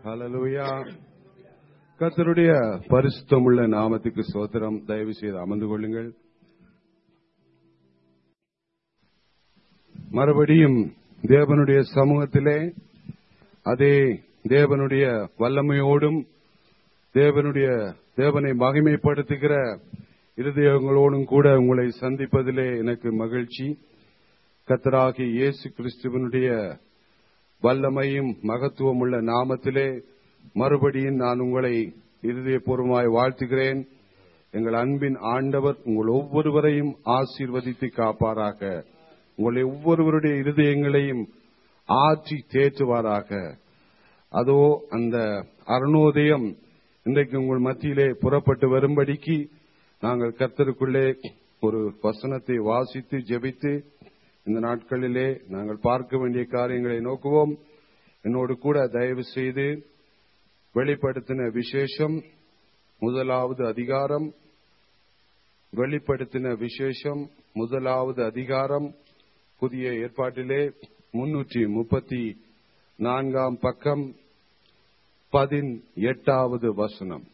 ஹalleluya கர்த்தருடைய பரிசுத்தமுள்ள நாமத்துக்கு சோத்திரம் தயவு செய்து அமர்ந்து கொள்ளுங்கள் மறுபடியும் தேவனுடைய சமூகத்திலே அதே தேவனுடைய வல்லமையோடும் தேவனுடைய தேவனை மகிமைப்படுத்துகிற இருதயங்களோடும் கூட உங்களை சந்திப்பதிலே எனக்கு மகிழ்ச்சி கத்தராகி இயேசு கிறிஸ்துவனுடைய வல்லமையும் மகத்துவமுள்ள நாமத்திலே மறுபடியும் நான் உங்களை இருதயபூர்வமாய் வாழ்த்துகிறேன் எங்கள் அன்பின் ஆண்டவர் உங்கள் ஒவ்வொருவரையும் ஆசீர்வதித்து காப்பாராக உங்களை ஒவ்வொருவருடைய இருதயங்களையும் ஆற்றி தேற்றுவாராக அதோ அந்த அருணோதயம் இன்றைக்கு உங்கள் மத்தியிலே புறப்பட்டு வரும்படிக்கு நாங்கள் கர்த்தருக்குள்ளே ஒரு வசனத்தை வாசித்து ஜெபித்து இந்த நாட்களிலே நாங்கள் பார்க்க வேண்டிய காரியங்களை நோக்குவோம் என்னோடு கூட தயவு செய்து வெளிப்படுத்தின விசேஷம் முதலாவது அதிகாரம் வெளிப்படுத்தின விசேஷம் முதலாவது அதிகாரம் புதிய ஏற்பாட்டிலே முன்னூற்றி முப்பத்தி நான்காம் பக்கம் பதினெட்டாவது வசனம்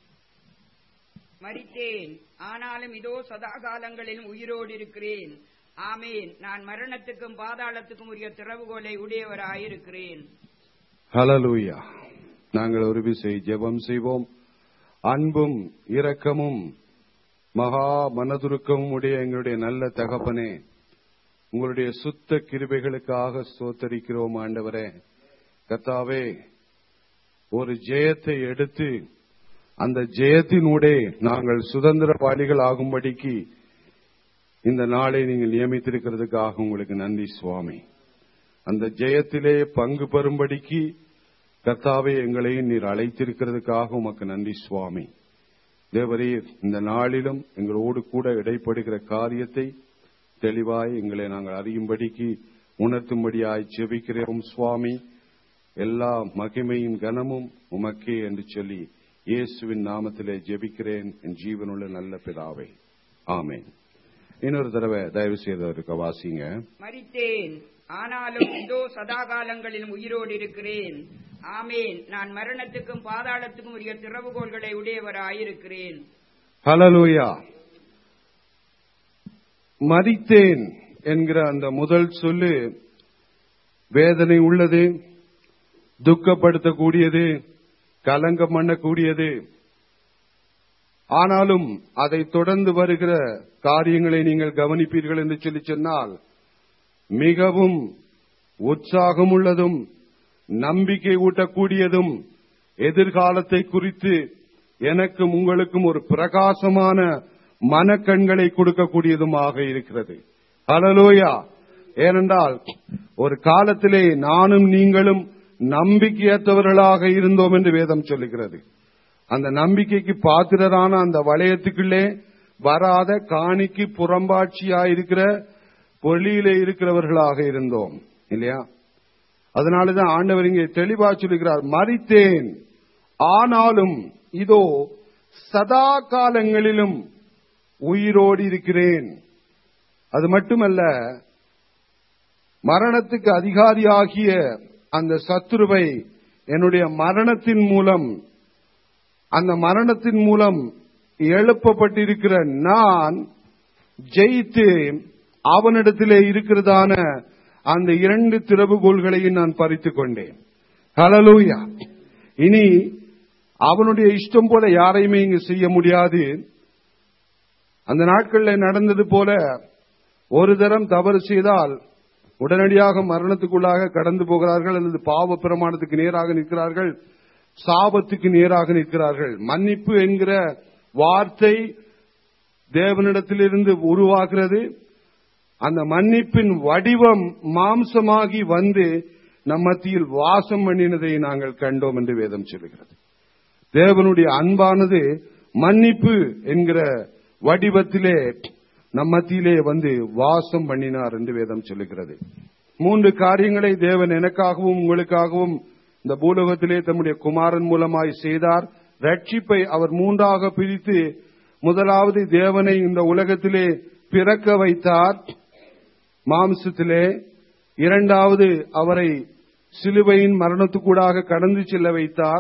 மரித்தேன் ஆனாலும் இதோ சதா காலங்களிலும் உயிரோடு இருக்கிறேன் ஆமேன் நான் மரணத்துக்கும் பாதாளத்துக்கும் உரிய திறவுகோலை உடையவராயிருக்கிறேன் ஹலலூயா நாங்கள் ஒரு விசை ஜெபம் செய்வோம் அன்பும் இரக்கமும் மகா மனதுருக்கமும் உடைய எங்களுடைய நல்ல தகப்பனே உங்களுடைய சுத்த கிருபைகளுக்காக ஸ்தோத்தரிக்கிறோம் ஆண்டவரே கத்தாவே ஒரு ஜெயத்தை எடுத்து அந்த ஜெயத்தினூடே நாங்கள் சுதந்திரவாளிகள் ஆகும்படிக்கு இந்த நாளை நீங்கள் நியமித்திருக்கிறதுக்காக உங்களுக்கு நன்றி சுவாமி அந்த ஜெயத்திலே பங்கு பெறும்படிக்கு கர்த்தாவே எங்களையும் நீர் அழைத்திருக்கிறதுக்காக உமக்கு நன்றி சுவாமி தேவரீர் இந்த நாளிலும் எங்களோடு கூட இடைப்படுகிற காரியத்தை தெளிவாய் எங்களை நாங்கள் அறியும்படிக்கு உணர்த்தும்படியாய் ஜெபிக்கிறோம் சுவாமி எல்லா மகிமையும் கனமும் உமக்கே என்று சொல்லி இயேசுவின் நாமத்திலே ஜெபிக்கிறேன் என் ஜீவனுள்ள நல்ல பிதாவே ஆமேன் இன்னொரு தடவை தயவு செய்தவருக்கு வாசிங்க மரித்தேன் ஆனாலும் இதோ சதா காலங்களிலும் உயிரோடு இருக்கிறேன் ஆமேன் நான் மரணத்துக்கும் பாதாளத்துக்கும் உரிய திறவுகோள்களை உடையவராயிருக்கிறேன் ஹலலூயா மரித்தேன் என்கிற அந்த முதல் சொல்லு வேதனை உள்ளது துக்கப்படுத்தக்கூடியது கலங்கம் பண்ணக்கூடியது ஆனாலும் அதை தொடர்ந்து வருகிற காரியங்களை நீங்கள் கவனிப்பீர்கள் என்று சொல்லி சொன்னால் மிகவும் உற்சாகமுள்ளதும் நம்பிக்கை ஊட்டக்கூடியதும் எதிர்காலத்தை குறித்து எனக்கும் உங்களுக்கும் ஒரு பிரகாசமான மனக்கண்களை கொடுக்கக்கூடியதுமாக இருக்கிறது ஹலலோயா ஏனென்றால் ஒரு காலத்திலே நானும் நீங்களும் நம்பிக்கையற்றவர்களாக இருந்தோம் என்று வேதம் சொல்லுகிறது அந்த நம்பிக்கைக்கு பாத்திரரான அந்த வளையத்துக்குள்ளே வராத காணிக்கு புறம்பாட்சியாயிருக்கிற பொலியிலே இருக்கிறவர்களாக இருந்தோம் இல்லையா அதனாலதான் ஆண்டவர் இங்கே தெளிவா சொல்லுகிறார் மறித்தேன் ஆனாலும் இதோ சதா காலங்களிலும் உயிரோடு இருக்கிறேன் அது மட்டுமல்ல மரணத்துக்கு அதிகாரியாகிய அந்த சத்துருவை என்னுடைய மரணத்தின் மூலம் அந்த மரணத்தின் மூலம் எழுப்பப்பட்டிருக்கிற நான் ஜெயித்து அவனிடத்திலே இருக்கிறதான அந்த இரண்டு திறவுகோள்களையும் நான் பறித்துக் கொண்டேன் ஹலலூயா இனி அவனுடைய இஷ்டம் போல யாரையுமே இங்கு செய்ய முடியாது அந்த நாட்களில் நடந்தது போல ஒரு தரம் தவறு செய்தால் உடனடியாக மரணத்துக்குள்ளாக கடந்து போகிறார்கள் அல்லது பாவ பிரமாணத்துக்கு நேராக நிற்கிறார்கள் சாபத்துக்கு நேராக நிற்கிறார்கள் மன்னிப்பு என்கிற வார்த்தை தேவனிடத்திலிருந்து உருவாகிறது அந்த மன்னிப்பின் வடிவம் மாம்சமாகி வந்து நம் மத்தியில் வாசம் பண்ணினதை நாங்கள் கண்டோம் என்று வேதம் சொல்கிறது தேவனுடைய அன்பானது மன்னிப்பு என்கிற வடிவத்திலே நம் மத்தியிலே வந்து வாசம் பண்ணினார் என்று வேதம் சொல்லுகிறது மூன்று காரியங்களை தேவன் எனக்காகவும் உங்களுக்காகவும் இந்த பூலோகத்திலே தம்முடைய குமாரன் மூலமாய் செய்தார் ரட்சிப்பை அவர் மூன்றாக பிரித்து முதலாவது தேவனை இந்த உலகத்திலே பிறக்க வைத்தார் மாம்சத்திலே இரண்டாவது அவரை சிலுவையின் மரணத்துக்கூடாக கடந்து செல்ல வைத்தார்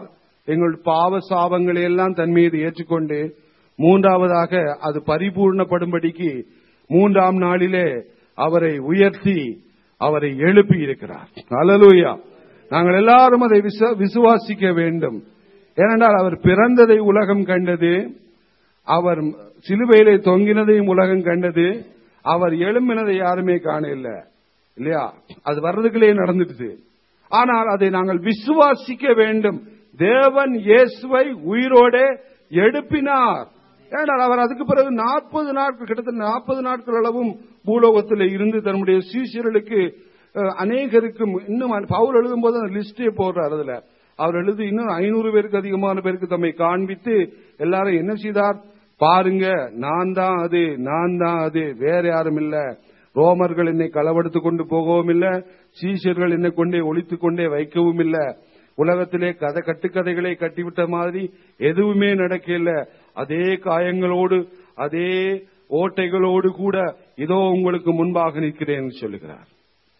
எங்கள் பாவ சாபங்களை எல்லாம் தன் மீது ஏற்றுக்கொண்டு மூன்றாவதாக அது பரிபூர்ணப்படும்படிக்கு மூன்றாம் நாளிலே அவரை உயர்த்தி அவரை எழுப்பி இருக்கிறார் அல்லேலூயா நாங்கள் எல்லாரும் அதை விச- விசுவாசிக்க வேண்டும் ஏனென்றால் அவர் பிறந்ததை உலகம் கண்டது அவர் சிலுவையிலே தொங்கினதையும் உலகம் கண்டது அவர் எழும்பினதை யாருமே காண இல்ல இல்லையா அது வர்றதுக்குள்ளே நடந்துடுது ஆனால் அதை நாங்கள் விசுவாசிக்க வேண்டும் தேவன் இயேசுவை உயிரோடே எழுப்பினார் ஏனால் அவர் அதுக்கு பிறகு நாற்பது நாட்கள் கிட்டத்தட்ட நாற்பது நாட்கள் அளவும் பூலோகத்தில் இருந்து தன்னுடைய சீஷர்களுக்கு அஹ், அநேகருக்கும் இன்னும் பவுல் எழுதும் போது அந்த லிஸ்டே போடுறார் அதுல அவர் எழுதி இன்னும் ஐநூறு பேருக்கு அதிகமான பேருக்கு தம்மை காண்பித்து எல்லாரும் என்ன செய்தார் பாருங்க நான் தான் அது நான் தான் அது வேற யாரும் இல்ல ரோமர்கள் என்னை களவெடுத்து கொண்டு போகவும் இல்ல சீஷர்கள் என்னை கொண்டே ஒழித்துக் கொண்டே வைக்கவும் இல்ல உலகத்திலே கதை கட்டுக்கதைகளை கட்டிவிட்ட மாதிரி எதுவுமே நடக்கல அதே காயங்களோடு அதே ஓட்டைகளோடு கூட இதோ உங்களுக்கு முன்பாக நிற்கிறேன் சொல்லுகிறார்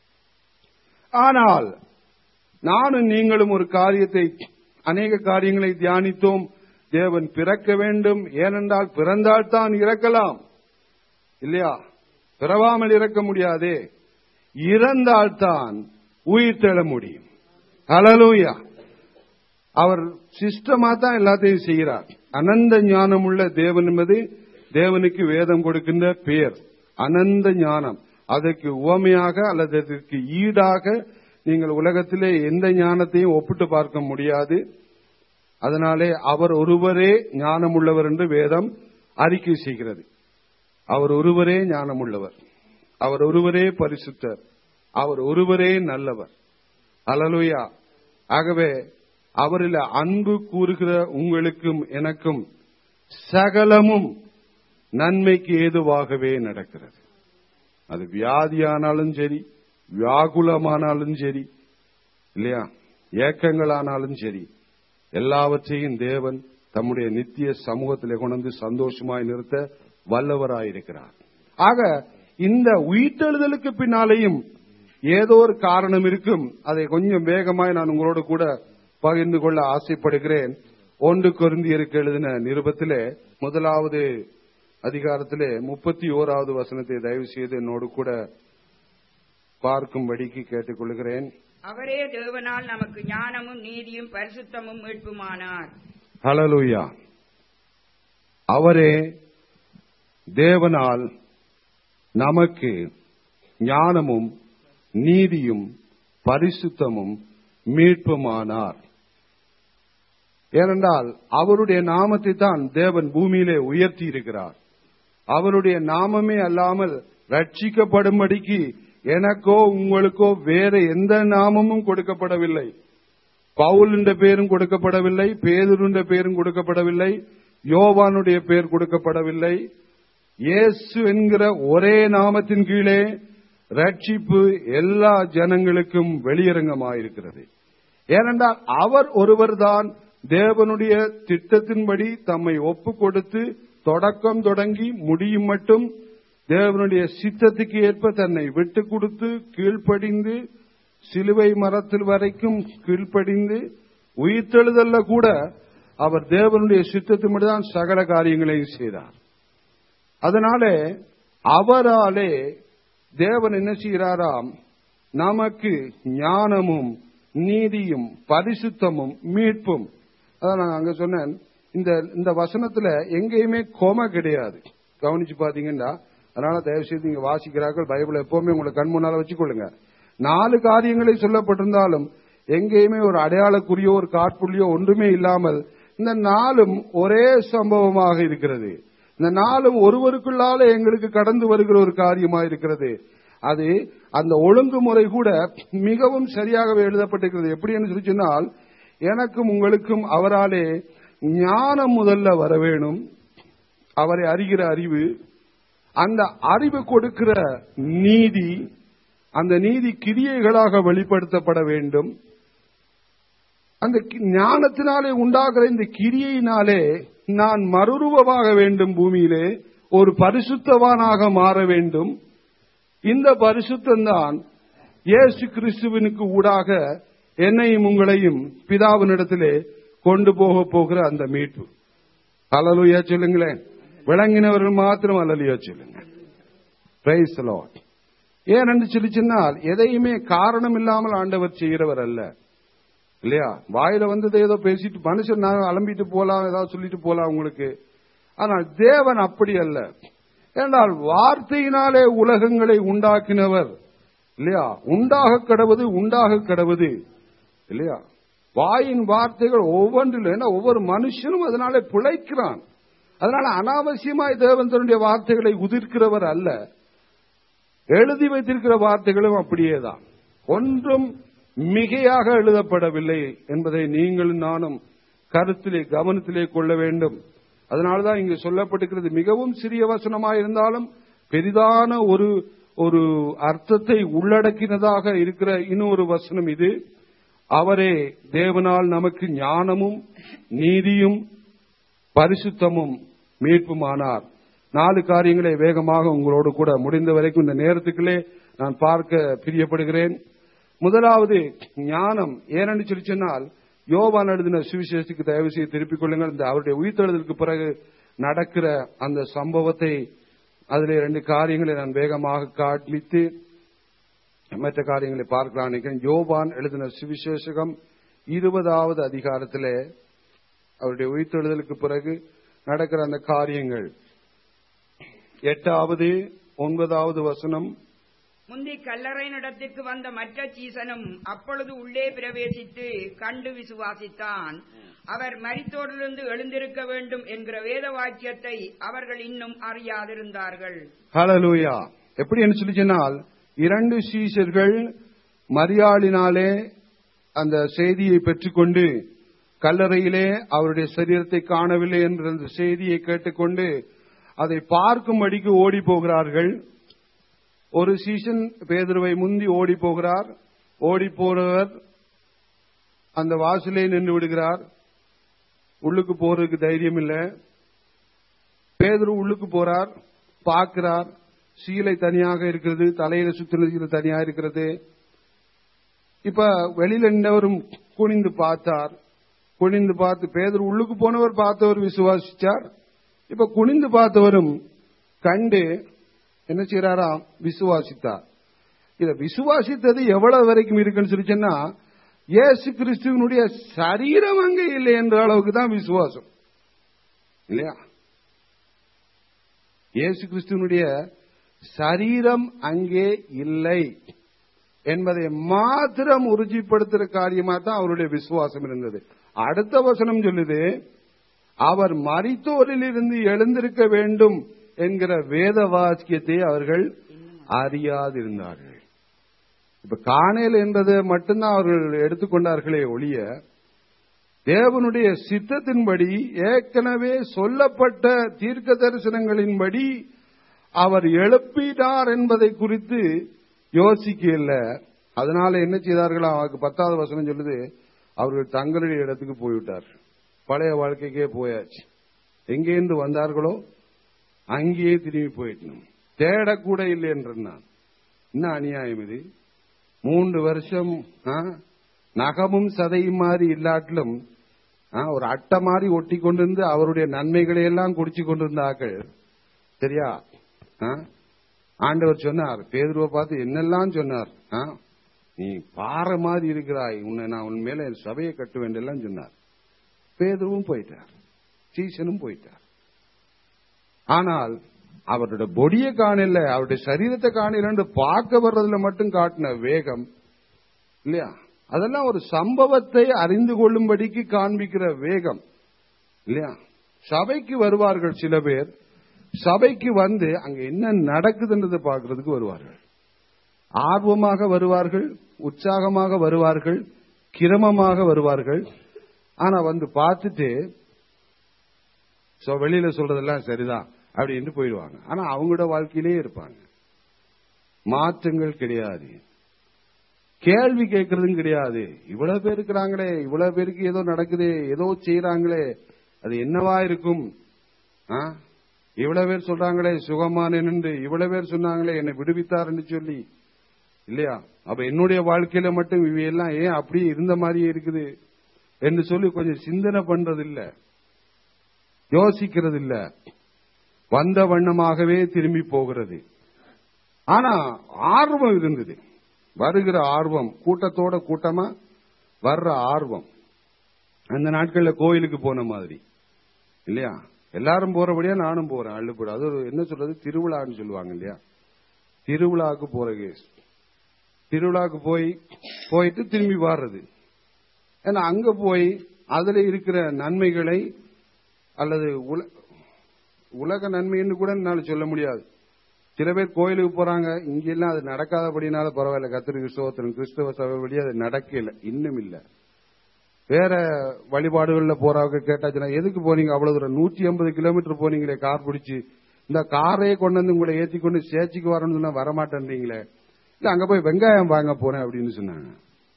ஆனால் நானும் நீங்களும் ஒரு காரியத்தை அநேக காரியங்களை தியானித்தோம் தேவன் பிறக்க வேண்டும் ஏனென்றால் பிறந்தால்தான் இறக்கலாம் இல்லையா பிறவாமல் இறக்க முடியாதே இறந்தால்தான் உயிர் தெழ முடியும் ஹalleluya அவர் சிஸ்டமா தான் எல்லாத்தையும் செய்கிறார் அனந்த ஞானம் உள்ள தேவன் என்பது தேவனுக்கு வேதம் கொடுக்கின்ற பெயர் அனந்த ஞானம் அதற்கு உவமையாக அல்லது அதற்கு ஈடாக நீங்கள் உலகத்திலே எந்த ஞானத்தையும் ஒப்பிட்டு பார்க்க முடியாது அதனாலே அவர் ஒருவரே ஞானம் உள்ளவர் என்று வேதம் அறிக்கை செய்கிறது அவர் ஒருவரே ஞானம் உள்ளவர் அவர் ஒருவரே பரிசுத்தர் அவர் ஒருவரே நல்லவர் அல்லலுயா ஆகவே அவரில் அன்பு கூறுகிற உங்களுக்கும் எனக்கும் சகலமும் நன்மைக்கு ஏதுவாகவே நடக்கிறது அது வியாதியானாலும் சரி வியாகுலமானாலும் சரி இல்லையா ஏக்கங்களானாலும் சரி எல்லாவற்றையும் தேவன் தம்முடைய நித்திய சமூகத்திலே கொண்டு சந்தோஷமாய் நிறுத்த வல்லவராயிருக்கிறார் ஆக இந்த உயிர்த்தெழுதலுக்கு பின்னாலேயும் ஏதோ ஒரு காரணம் இருக்கும் அதை கொஞ்சம் வேகமாய் நான் உங்களோடு கூட பகிர்ந்து கொள்ள ஆசைப்படுகிறேன் ஒன்று கொருந்தியருக்கு எழுதின நிருபத்திலே முதலாவது அதிகாரத்திலே முப்பத்தி ஓராவது வசனத்தை தயவு செய்து என்னோடு கூட பார்க்கும்படிக்கு கேட்டுக்கொள்கிறேன் அவரே தேவனால் நமக்கு ஞானமும் நீதியும் பரிசுத்தமும் மீட்புமானார் ஹalleluya அவரே தேவனால் நமக்கு ஞானமும் நீதியும் பரிசுத்தமும் மீட்புமானார் ஏனென்றால் அவருடைய நாமத்தை தான் தேவன் பூமியிலே உயர்த்தி இருக்கிறார் அவருடைய நாமமே அல்லாமல் ரட்சிக்கப்படும்படிக்கு எனக்கோ உங்களுக்கோ வேற எந்த நாமமும் கொடுக்கப்படவில்லை பவுல் என்ற பேரும் கொடுக்கப்படவில்லை பேதுரு என்ற பேரும் கொடுக்கப்படவில்லை யோவானுடைய பேர் கொடுக்கப்படவில்லை இயேசு என்கிற ஒரே நாமத்தின் கீழே ரட்சிப்பு எல்லா ஜனங்களுக்கும் வெளியரங்கமாயிருக்கிறது ஏனென்றால் அவர் ஒருவர்தான் தேவனுடைய திட்டத்தின்படி தம்மை ஒப்பு கொடுத்து தொடக்கம் தொடங்கி முடியும் மட்டும் தேவனுடைய சித்தத்துக்கு ஏற்ப தன்னை விட்டு கொடுத்து கீழ்ப்படிந்து சிலுவை மரத்தில் வரைக்கும் கீழ்ப்படிந்து உயிர்த்தெழுதல்ல கூட அவர் தேவனுடைய சித்தத்தின்படி தான் சகல காரியங்களையும் செய்தார் அதனாலே அவராலே தேவன் என்ன செய்கிறாராம் நமக்கு ஞானமும் நீதியும் பரிசுத்தமும் மீட்பும் அதான் நான் அங்க சொன்னேன் இந்த இந்த வசனத்துல எங்கேயுமே கோம கிடையாது கவனிச்சு பாத்தீங்கன்னா அதனால தயவு செய்து நீங்க வாசிக்கிறார்கள் பைபிள் எப்பவுமே உங்களை கண் முன்னால வச்சுக்கொள்ளுங்க நாலு காரியங்களை சொல்லப்பட்டிருந்தாலும் எங்கேயுமே ஒரு அடையாளக்குறியோ ஒரு காற்புள்ளியோ ஒன்றுமே இல்லாமல் இந்த நாளும் ஒரே சம்பவமாக இருக்கிறது இந்த நாளும் ஒருவருக்குள்ளால எங்களுக்கு கடந்து வருகிற ஒரு காரியமா இருக்கிறது அது அந்த ஒழுங்குமுறை கூட மிகவும் சரியாகவே எழுதப்பட்டிருக்கிறது எப்படின்னு சொல்லி சொன்னால் எனக்கும் உங்களுக்கும் அவராலே ஞானம் முதல்ல வர வேணும் அவரை அறிகிற அறிவு அந்த அறிவு கொடுக்கிற நீதி அந்த நீதி கிரியைகளாக வெளிப்படுத்தப்பட வேண்டும் அந்த கி- ஞானத்தினாலே உண்டாகிற இந்த கிரியையினாலே நான் மறுரூபமாக வேண்டும் பூமியிலே ஒரு பரிசுத்தவானாக மாற வேண்டும் இந்த பரிசுத்தம்தான் இயேசு கிறிஸ்துவனுக்கு ஊடாக என்னையும் உங்களையும் பிதாவினிடத்திலே கொண்டு போக போகிற அந்த மீட்பு அலலுயா சொல்லுங்களேன் விளங்கினவர்கள் மாத்திரம் அலலுயா சொல்லுங்க பிரைஸ் லார்ட் ஏன் என்று சொல்லி சொன்னால் எதையுமே காரணம் இல்லாமல் ஆண்டவர் செய்கிறவர் அல்ல இல்லையா வாயில வந்ததை ஏதோ பேசிட்டு மனுஷன் நான் அலம்பிட்டு போலாம் ஏதாவது சொல்லிட்டு போலாம் உங்களுக்கு ஆனால் தேவன் அப்படி அல்ல என்றால் வார்த்தையினாலே உலகங்களை உண்டாக்கினவர் இல்லையா உண்டாக கடவுது உண்டாக கடவுது இல்லையா வாயின் வார்த்தைகள் ஒவ்வொன்றிலும் ஏன்னா ஒவ்வொரு மனுஷனும் அதனால பிழைக்கிறான் அதனால அனாவசியமாய் தேவன் தன்னுடைய வார்த்தைகளை உதிர்க்கிறவர் அல்ல எழுதி வைத்திருக்கிற வார்த்தைகளும் அப்படியேதான் ஒன்றும் மிகையாக எழுதப்படவில்லை என்பதை நீங்களும் நானும் கருத்திலே கவனத்திலே கொள்ள வேண்டும் அதனால்தான் இங்கு சொல்லப்பட்டிருக்கிறது மிகவும் சிறிய வசனமாயிருந்தாலும் பெரிதான ஒரு ஒரு அர்த்தத்தை உள்ளடக்கினதாக இருக்கிற இன்னொரு வசனம் இது அவரே தேவனால் நமக்கு ஞானமும் நீதியும் பரிசுத்தமும் மீட்புமானார் நாலு காரியங்களை வேகமாக உங்களோடு கூட முடிந்த வரைக்கும் இந்த நேரத்துக்குள்ளே நான் பார்க்க பிரியப்படுகிறேன் முதலாவது ஞானம் ஏனென்று சொல்லி சொன்னால் யோவான் எழுதின சுவிசேஷத்துக்கு தயவு செய்து திருப்பிக் கொள்ளுங்கள் இந்த அவருடைய உயிர்த்தெழுதலுக்கு பிறகு நடக்கிற அந்த சம்பவத்தை அதிலே ரெண்டு காரியங்களை நான் வேகமாக காண்பித்து மற்ற காரியங்களை பார்க்கலாம் நினைக்கிறேன் யோவான் எழுதின சுவிசேஷகம் இருபதாவது அதிகாரத்திலே அவருடைய உயிர்த்தெழுதலுக்கு பிறகு நடக்கிற அந்த காரியங்கள் எட்டாவது ஒன்பதாவது வசனம் முந்தி கல்லறை நடத்திற்கு வந்த மற்ற சீசனும் அப்பொழுது உள்ளே பிரவேசித்து கண்டு விசுவாசித்தான் அவர் மரித்தோரிலிருந்து எழுந்திருக்க வேண்டும் என்கிற வேத வாக்கியத்தை அவர்கள் இன்னும் அறியாதிருந்தார்கள் ஹalleluya எப்படி என்று சொல்லி சொன்னால் இரண்டு சீஷர்கள் மரியாளினாலே அந்த செய்தியை பெற்றுக்கொண்டு கல்லறையிலே அவருடைய சரீரத்தை காணவில்லை என்ற அந்த செய்தியை கேட்டுக்கொண்டு அதை பார்க்கும்படிக்கு ஓடி போகிறார்கள் ஒரு சீசன் பேதுருவை முந்தி ஓடி போகிறார் ஓடி போறவர் அந்த வாசலே நின்று விடுகிறார் உள்ளுக்கு போறதுக்கு தைரியம் இல்ல பேதுரு உள்ளுக்கு போறார் பார்க்கிறார் சீலை தனியாக இருக்கிறது தலையில சுத்தின சீலை தனியாக இருக்கிறது இப்ப வெளியில நின்றவரும் குனிந்து பார்த்தார் குனிந்து பார்த்து பேதர் உள்ளுக்கு போனவர் பார்த்தவர் விசுவாசிச்சார் இப்ப குனிந்து பார்த்தவரும் கண்டு என்ன செய்யறாராம் விசுவாசித்தார் இத விசுவாசித்தது எவ்வளவு வரைக்கும் இருக்குன்னு சொல்லி சொன்னா இயேசு கிறிஸ்துவனுடைய சரீரம் அங்கே இல்லை என்ற அளவுக்கு தான் விசுவாசம் இல்லையா இயேசு கிறிஸ்துவனுடைய சரீரம் அங்கே இல்லை என்பதை மாத்திரம் உறுதிப்படுத்துற காரியமா தான் அவருடைய விசுவாசம் இருந்தது அடுத்த வசனம் சொல்லுது அவர் மரித்தோரில் இருந்து எழுந்திருக்க வேண்டும் என்கிற வேத வாக்கியத்தை அவர்கள் அறியாதிருந்தார்கள் இப்ப காணேல் என்பதை மட்டும்தான் அவர்கள் எடுத்துக்கொண்டார்களே ஒழிய தேவனுடைய சித்தத்தின்படி ஏற்கனவே சொல்லப்பட்ட தீர்க்க தரிசனங்களின்படி அவர் எழுப்பினார் என்பதை குறித்து யோசிக்கல அதனால என்ன செய்தார்கள் அவருக்கு பத்தாவது வசனம் சொல்லுது அவர்கள் தங்களுடைய இடத்துக்கு போய்விட்டார் பழைய வாழ்க்கைக்கே போயாச்சு எங்கேருந்து வந்தார்களோ அங்கேயே திரும்பி போயிட்டணும் தேடக்கூட இல்லை என்றான் என்ன அநியாயம் இது மூன்று வருஷம் ஆ, நகமும் சதையும் மாதிரி இல்லாட்டிலும் ஆ, ஒரு அட்டை மாதிரி ஒட்டி கொண்டிருந்து அவருடைய நன்மைகளை எல்லாம் குடிச்சு கொண்டிருந்த ஆக்கள் சரியா ஆ? ஆண்டவர் சொன்னார் பேதுருவை பார்த்து என்னெல்லாம் சொன்னார் ஆ? நீ பாறை மாதிரி இருக்கிறாய் உன்னை நான் உன் மேல என் சபையை கட்ட வேண்டியெல்லாம் சொன்னார் பேதுருவும் போயிட்டார் சீசனும் போயிட்டார் ஆனால் அவருடைய பொடியை காணல அவருடைய சரீரத்தை காணல பார்க்க வர்றதுல மட்டும் காட்டின வேகம் இல்லையா அதெல்லாம் ஒரு சம்பவத்தை அறிந்து கொள்ளும்படிக்கு காண்பிக்கிற வேகம் இல்லையா சபைக்கு வருவார்கள் சில பேர் சபைக்கு வந்து அங்க என்ன நடக்குதுன்றதை பார்க்கறதுக்கு வருவார்கள் ஆர்வமாக வருவார்கள் உற்சாகமாக வருவார்கள் கிரமமாக வருவார்கள் ஆனா வந்து பார்த்துட்டு சோ வெளியில சொல்றதெல்லாம் சரிதான் அப்படின்னு போயிடுவாங்க ஆனா அவங்களோட வாழ்க்கையிலே இருப்பாங்க மாற்றங்கள் கிடையாது கேள்வி கேட்கறதும் கிடையாது இவ்வளவு பேர் இருக்கிறாங்களே இவ்வளவு பேருக்கு ஏதோ நடக்குதே ஏதோ செய்யறாங்களே அது என்னவா இருக்கும் ஆ? இவ்வளவு பேர் சொல்றாங்களே சுகமான நின்று இவ்வளவு பேர் சொன்னாங்களே என்னை விடுவித்தார்னு சொல்லி இல்லையா அப்ப என்னுடைய வாழ்க்கையில மட்டும் இவையெல்லாம் ஏன் அப்படியே இருந்த மாதிரியே இருக்குது என்று சொல்லி கொஞ்சம் சிந்தனை பண்றது இல்ல யோசிக்கிறது இல்ல வந்த வண்ணமாகவே திரும்பி போகிறது ஆனா ஆர்வம் இருந்தது வருகிற ஆர்வம் கூட்டத்தோட கூட்டமா வர்ற ஆர்வம் அந்த நாட்கள்ல கோயிலுக்கு போன மாதிரி இல்லையா எல்லாரும் போறபடியா நானும் போறேன் அள்ளுப்பட அது ஒரு என்ன சொல்றது திருவிழான்னு சொல்லுவாங்க இல்லையா திருவிழாவுக்கு போற கேஸ் திருவிழாவுக்கு போய் போயிட்டு திரும்பி வர்றது ஏன்னா அங்க போய் அதுல இருக்கிற நன்மைகளை அல்லது உல- உலக நன்மைன்னு கூட என்னால சொல்ல முடியாது சில பேர் கோயிலுக்கு போறாங்க இங்க எல்லாம் அது நடக்காதபடினால பரவாயில்ல கத்திரி கிறிஸ்தவத்தின் கிறிஸ்தவ சபை வழி அது நடக்கல இன்னும் இல்ல வேற வழிபாடுகள்ல போறவங்க கேட்டாச்சுன்னா எதுக்கு போனீங்க அவ்வளவு தூரம் நூற்றி ஐம்பது கிலோமீட்டர் போனீங்களே கார் பிடிச்சி இந்த காரையே கொண்டு வந்து உங்களை ஏத்தி கொண்டு சேச்சிக்கு வரணும்னு சொன்னா வரமாட்டேன்றீங்களே இல்ல அங்க போய் வெங்காயம் வாங்க போறேன் அப்படின்னு சொன்னாங்க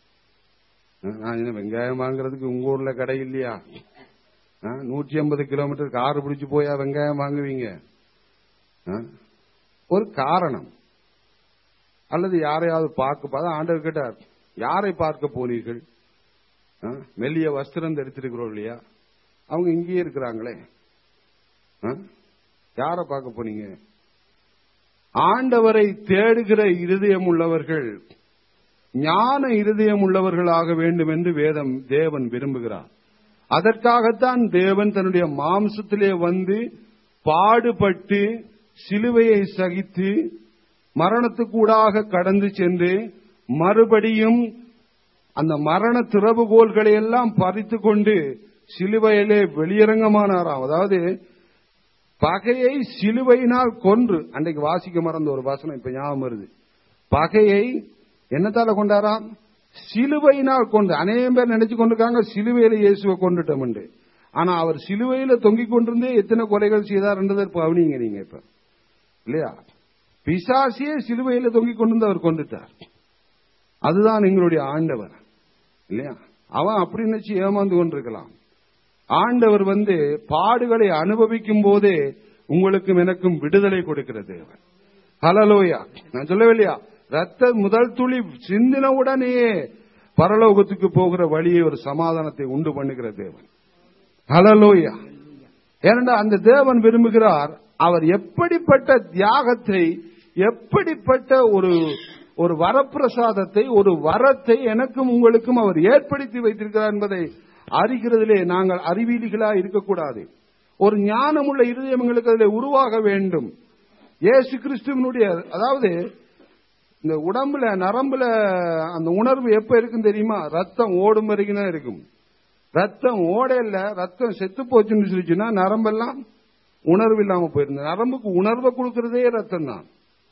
நான் என்ன வெங்காயம் வாங்குறதுக்கு உங்க ஊர்ல கடை இல்லையா நூற்றி ஐம்பது கிலோமீட்டர் கார் பிடிச்சு போயா வெங்காயம் வாங்குவீங்க ஆ? ஒரு காரணம் அல்லது யாரையாவது பார்க்க அதான் ஆண்டவர் கேட்டார் யாரை பார்க்க போனீர்கள் ஆ? மெல்லிய வஸ்திரம் தரித்திருக்கிறோம் இல்லையா அவங்க இங்கேயே இருக்கிறாங்களே ஆ? யாரை பார்க்க போனீங்க ஆண்டவரை தேடுகிற இருதயம் உள்ளவர்கள் ஞான இருதயம் உள்ளவர்களாக வேண்டும் என்று வேதம் தேவன் விரும்புகிறார் அதற்காகத்தான் தேவன் தன்னுடைய மாம்சத்திலே வந்து பாடுபட்டு சிலுவையை சகித்து மரணத்துக்கூடாக கடந்து சென்று மறுபடியும் அந்த மரண திறவுகோல்களை எல்லாம் பறித்து கொண்டு சிலுவையிலே வெளியரங்கமானாராம் அதாவது பகையை சிலுவையினால் கொன்று அன்றைக்கு வாசிக்க மறந்த ஒரு வசனம் இப்ப ஞாபகம் வருது பகையை என்னத்தால கொண்டாராம் சிலுவையினால் கொண்டு அநேகம் பேர் நினைச்சு கொண்டிருக்காங்க சிலுவையில இயேசுவை கொண்டுட்டோம் ஆனா அவர் சிலுவையில தொங்கிக் கொண்டிருந்தே எத்தனை கொலைகள் செய்தார்ன்றதை பவனிங்க நீங்க இப்ப இல்லையா பிசாசியே சிலுவையில தொங்கிக் கொண்டிருந்து அவர் கொண்டுட்டார் அதுதான் எங்களுடைய ஆண்டவர் இல்லையா அவன் அப்படி நினைச்சு ஏமாந்து கொண்டிருக்கலாம் ஆண்டவர் வந்து பாடுகளை அனுபவிக்கும் போதே உங்களுக்கும் எனக்கும் விடுதலை கொடுக்கிற தேவன் ஹலலோயா நான் சொல்லவில்லையா ரத்த முதல் துளி சிந்தின உடனேயே பரலோகத்துக்கு போகிற வழியை ஒரு சமாதானத்தை உண்டு பண்ணுகிற தேவன் ஹலலோயா ஏனென்றா அந்த தேவன் விரும்புகிறார் அவர் எப்படிப்பட்ட தியாகத்தை எப்படிப்பட்ட ஒரு ஒரு வரப்பிரசாதத்தை ஒரு வரத்தை எனக்கும் உங்களுக்கும் அவர் ஏற்படுத்தி வைத்திருக்கிறார் என்பதை அறிகிறதிலே நாங்கள் அறிவியலிகளா இருக்கக்கூடாது ஒரு ஞானமுள்ள இருதயம் எங்களுக்கு அதில் உருவாக வேண்டும் இயேசு கிறிஸ்துவனுடைய அதாவது இந்த உடம்புல நரம்புல அந்த உணர்வு எப்ப இருக்கும் தெரியுமா ரத்தம் ஓடும் வரைக்கும் தான் இருக்கும் ரத்தம் ஓடையில ரத்தம் செத்து போச்சுன்னு சொல்லிச்சுன்னா நரம்பெல்லாம் உணர்வு இல்லாம போயிருந்த நரம்புக்கு உணர்வை கொடுக்கிறதே ரத்தம் தான்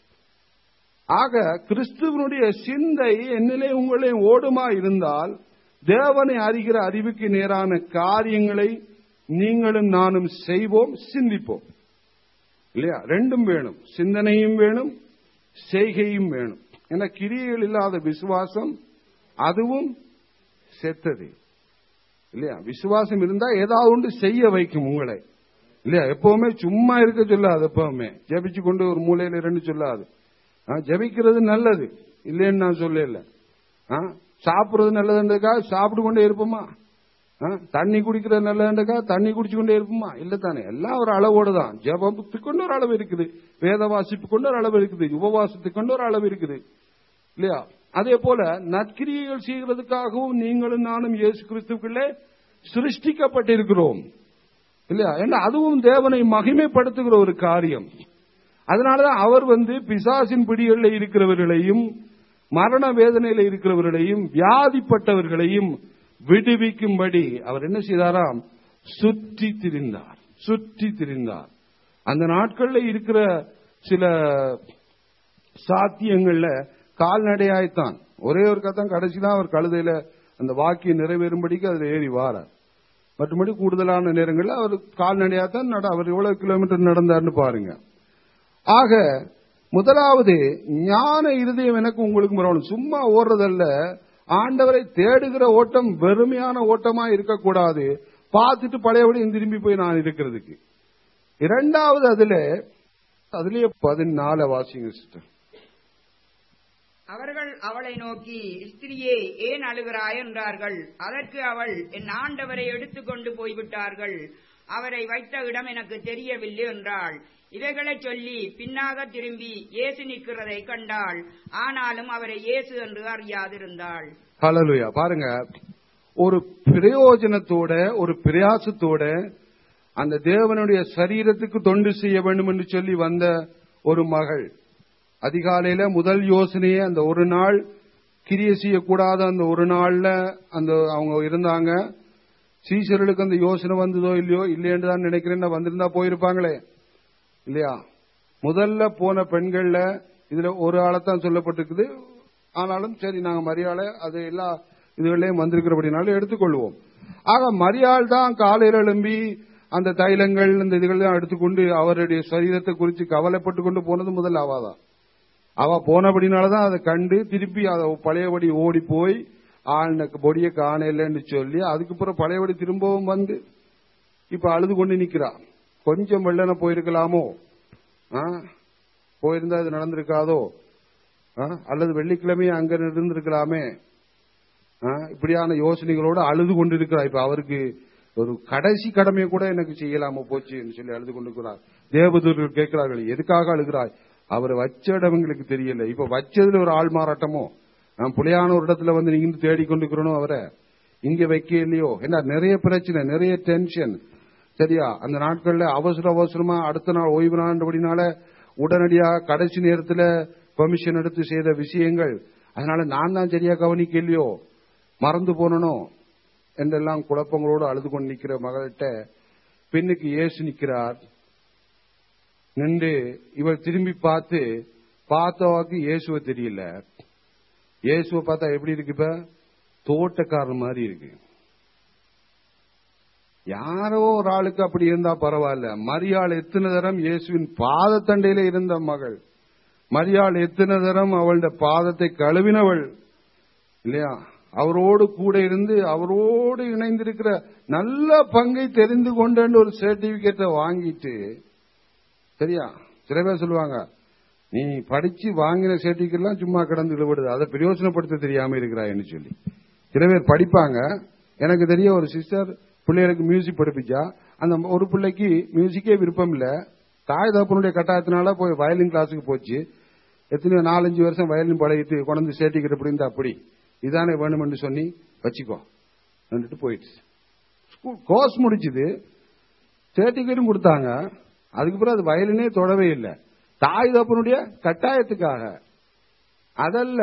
ஆக கிறிஸ்துவனுடைய சிந்தை என்னிலே உங்களே ஓடுமா இருந்தால் தேவனை அறிகிற அறிவுக்கு நேரான காரியங்களை நீங்களும் நானும் செய்வோம் சிந்திப்போம் இல்லையா ரெண்டும் வேணும் சிந்தனையும் வேணும் செய்கையும் வேணும் ஏன்னா கிரியைகள் இல்லாத விசுவாசம் அதுவும் செத்தது இல்லையா விசுவாசம் இருந்தா ஏதாவது ஒன்று செய்ய வைக்கும் உங்களை இல்லையா எப்பவுமே சும்மா இருக்க சொல்லாது எப்பவுமே ஜபிச்சு கொண்டு ஒரு மூலையில ரெண்டு சொல்லாது ஆ, ஜெபிக்கிறது நல்லது இல்லைன்னு நான் சொல்லல ஆ, சாப்பிடுறது நல்லதுன்றதுக்காக சாப்பிட்டு கொண்டே இருப்போமா ஆ, தண்ணி குடிக்கிறது நல்லதுன்றதுக்காக தண்ணி குடிச்சு கொண்டே இருப்போமா இல்ல தானே எல்லாம் ஒரு அளவோடு தான் ஜபத்துக்கு கொண்டு ஒரு அளவு இருக்குது வேத வாசிப்பு கொண்டு ஒரு அளவு இருக்குது உபவாசத்துக்கு கொண்டு ஒரு அளவு இருக்குது இல்லையா அதே போல நற்கிரியைகள் செய்கிறதுக்காகவும் நீங்களும் நானும் இயேசு கிறிஸ்துக்குள்ளே சிருஷ்டிக்கப்பட்டிருக்கிறோம் இல்லையா ஏன்னா அதுவும் தேவனை மகிமைப்படுத்துகிற ஒரு காரியம் அதனாலதான் அவர் வந்து பிசாசின் பிடிகளில் இருக்கிறவர்களையும் மரண வேதனையில இருக்கிறவர்களையும் வியாதிப்பட்டவர்களையும் விடுவிக்கும்படி அவர் என்ன செய்தாராம் சுற்றி திரிந்தார் சுற்றி திரிந்தார் அந்த நாட்கள்ல இருக்கிற சில சாத்தியங்கள்ல கால்நடையாய்த்தான் ஒரே ஒரு கத்தான் கடைசி தான் அவர் கழுதையில அந்த வாக்கியம் நிறைவேறும்படிக்கு அதுல ஏறி வாரார் மற்றபடி கூடுதலான நேரங்களில் அவர் கால்நடையாத்தான் நட அவர் எவ்வளவு கிலோமீட்டர் நடந்தார்னு பாருங்க ஆக முதலாவது ஞான இருதயம் எனக்கு உங்களுக்கு வரணும் சும்மா ஓடுறதல்ல ஆண்டவரை தேடுகிற ஓட்டம் வெறுமையான ஓட்டமா இருக்கக்கூடாது பார்த்துட்டு பழையபடி திரும்பி போய் நான் இருக்கிறதுக்கு இரண்டாவது அதுல அதுலயே பதினால வாசிங்க சிஸ்டர் அவர்கள் அவளை நோக்கி ஸ்திரியே ஏன் அழுகிறாய் என்றார்கள் அதற்கு அவள் என் ஆண்டவரை எடுத்துக்கொண்டு போய்விட்டார்கள் அவரை வைத்த இடம் எனக்கு தெரியவில்லை என்றாள் இவைகளை சொல்லி பின்னாக திரும்பி இயேசு நிற்கிறதை கண்டாள் ஆனாலும் அவரை இயேசு என்று அறியாதிருந்தாள் ஹalleluya பாருங்க ஒரு பிரயோஜனத்தோட ஒரு பிரயாசத்தோட அந்த தேவனுடைய சரீரத்துக்கு தொண்டு செய்ய வேண்டும் என்று சொல்லி வந்த ஒரு மகள் அதிகாலையில முதல் யோசனையே அந்த ஒரு நாள் கிரிய செய்யக்கூடாத அந்த ஒரு நாள்ல அந்த அவங்க இருந்தாங்க சீசர்களுக்கு அந்த யோசனை வந்ததோ இல்லையோ இல்லையென்று தான் நினைக்கிறேன் வந்திருந்தா போயிருப்பாங்களே இல்லையா முதல்ல போன பெண்கள்ல இதுல ஒரு ஆளைத்தான் சொல்லப்பட்டிருக்குது ஆனாலும் சரி நாங்க மரியாதை அது எல்லா இதுகளையும் வந்திருக்கிறபடினாலும் எடுத்துக்கொள்வோம் ஆக மரியாள் தான் காலையில் எழும்பி அந்த தைலங்கள் இந்த இதுகள் எடுத்துக்கொண்டு அவருடைய சரீரத்தை குறித்து கவலைப்பட்டு கொண்டு போனது முதல்ல அவாதான் அவ போனபடினாலதான் அதை கண்டு திருப்பி அதை பழையபடி ஓடி போய் ஆழ்ன பொடிய காணலன்னு சொல்லி அதுக்கப்புறம் பழையபடி திரும்பவும் வந்து இப்ப அழுது கொண்டு நிக்கிறா கொஞ்சம் வெள்ளன போயிருக்கலாமோ ஆ? போயிருந்தா இது நடந்திருக்காதோ ஆ? அல்லது வெள்ளிக்கிழமையே அங்க இருந்திருக்கலாமே ஆ? இப்படியான யோசனைகளோடு அழுது கொண்டிருக்கிறார் இப்ப அவருக்கு ஒரு கடைசி கடமையை கூட எனக்கு செய்யலாம போச்சுன்னு சொல்லி அழுது கொண்டிருக்கிறார் தேவதூர்கள் கேட்கிறார்கள் எதுக்காக அழுகிறாய் அவர் வச்ச இடம் எங்களுக்கு தெரியல இப்ப வச்சதுல ஒரு ஆள் மாறாட்டமோ நான் புலியான ஒரு இடத்துல வந்து நீங்க தேடிக்கொண்டிருக்கிறோம் அவரை இங்க வைக்க இல்லையோ என்ன நிறைய பிரச்சனை நிறைய டென்ஷன் சரியா அந்த நாட்கள்ல அவசர அவசரமா அடுத்த நாள் ஓய்வு நாள்ன்றபடினால உடனடியா கடைசி நேரத்துல பெர்மிஷன் எடுத்து செய்த விஷயங்கள் அதனால நான் தான் சரியா கவனிக்க இல்லையோ மறந்து போனனோ என்றெல்லாம் குழப்பங்களோடு அழுது கொண்டு நிக்கிற மகள்கிட்ட பெண்ணுக்கு இயேசு நிக்கிறார் நின்று இவள் திரும்பி பார்த்து பார்த்தவாக்கு இயேசுவை தெரியல இயேசுவை பார்த்தா எப்படி இருக்கு இப்ப தோட்டக்காரன் மாதிரி இருக்கு யாரோ ஒரு ஆளுக்கு அப்படி இருந்தா பரவாயில்ல மரியாள் எத்தனை தரம் இயேசுவின் பாதத்தண்டையில இருந்த மகள் மரியாள் எத்தனை தரம் அவளுடைய பாதத்தை கழுவினவள் இல்லையா அவரோடு கூட இருந்து அவரோடு இணைந்திருக்கிற நல்ல பங்கை தெரிந்து கொண்டு ஒரு சர்டிபிகேட்டை வாங்கிட்டு சரியா சில பேர் சொல்லுவாங்க நீ படிச்சு வாங்கின சர்டிபிகேட்லாம் சும்மா கிடந்து விடுவது அதை பிரயோஜனப்படுத்த தெரியாம இருக்கிறாய்ன்னு சொல்லி சில பேர் படிப்பாங்க எனக்கு தெரிய ஒரு சிஸ்டர் பிள்ளைகளுக்கு மியூசிக் படிப்பிச்சா அந்த ஒரு பிள்ளைக்கு மியூசிக்கே விருப்பம் இல்ல தாய் தகப்பனுடைய கட்டாயத்தினால போய் வயலின் கிளாஸுக்கு போச்சு எத்தனையோ நாலஞ்சு வருஷம் வயலின் பழகிட்டு கொண்டு சேர்த்திக்கிட்டு அப்படின்னு அப்படி இதானே வேணும்னு சொல்லி வச்சுக்கோ வந்துட்டு போயிடுச்சு ஸ்கூல் கோர்ஸ் முடிச்சுது சர்டிபிகேட்டும் கொடுத்தாங்க அதுக்கப்புறம் அது வயலினே தொடவே இல்லை தாய் தப்பனுடைய கட்டாயத்துக்காக அதல்ல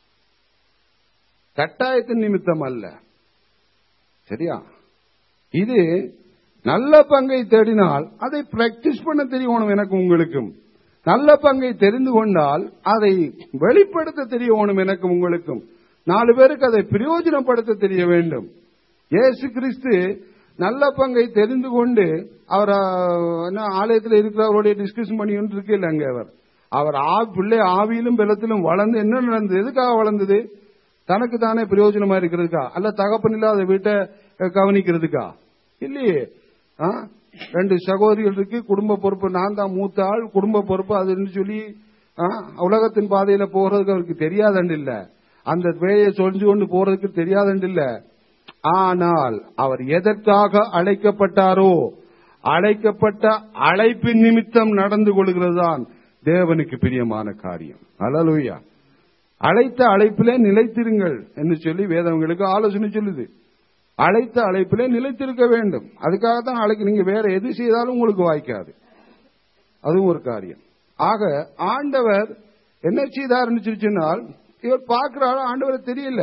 கட்டாயத்தின் நிமித்தம் அல்ல சரியா இது நல்ல பங்கை தேடினால் அதை பிராக்டிஸ் பண்ண தெரியணும் எனக்கு உங்களுக்கும் நல்ல பங்கை தெரிந்து கொண்டால் அதை வெளிப்படுத்த தெரியணும் எனக்கு உங்களுக்கும் நாலு பேருக்கு அதை பிரயோஜனப்படுத்த தெரிய வேண்டும் இயேசு கிறிஸ்து நல்ல பங்கை தெரிந்து கொண்டு அவர் ஆஹ், என்ன ஆலயத்தில் இருக்கிறவருடைய டிஸ்கஷன் பண்ணி இருக்கு இல்ல அங்க அவர் அவர் ஆ- பிள்ளை ஆவியிலும் பலத்திலும் வளர்ந்து என்ன நடந்தது எதுக்காக வளர்ந்தது தனக்கு தானே பிரயோஜனமா இருக்கிறதுக்கா அல்ல தகப்பன் இல்லாத வீட்டை அஹ், கவனிக்கிறதுக்கா இல்லையே ஆ? ரெண்டு சகோதரிகள் இருக்கு குடும்ப பொறுப்பு நான் தான் மூத்த ஆள் குடும்ப பொறுப்பு அதுன்னு சொல்லி ஆ, உலகத்தின் பாதையில போறதுக்கு அவருக்கு தெரியாதண்டு இல்ல அந்த வேலையை சொல்லிச்சு கொண்டு போறதுக்கு தெரியாதண்டு இல்ல ஆனால் அவர் எதற்காக அழைக்கப்பட்டாரோ அழைக்கப்பட்ட அழைப்பின் நிமித்தம் நடந்து கொள்கிறதுதான் தேவனுக்கு பிரியமான காரியம் அல்லலுயா அழைத்த அழைப்பிலே நிலைத்திருங்கள் என்று சொல்லி வேதவங்களுக்கு ஆலோசனை சொல்லுது அழைத்த அழைப்பிலே நிலைத்திருக்க வேண்டும் அதுக்காக தான் அழைக்க நீங்க வேற எது செய்தாலும் உங்களுக்கு வாய்க்காது அதுவும் ஒரு காரியம் ஆக ஆண்டவர் என்ன செய்தார்னு சொல்லி சொன்னால் இவர் பார்க்கிறாரு ஆண்டவரை தெரியல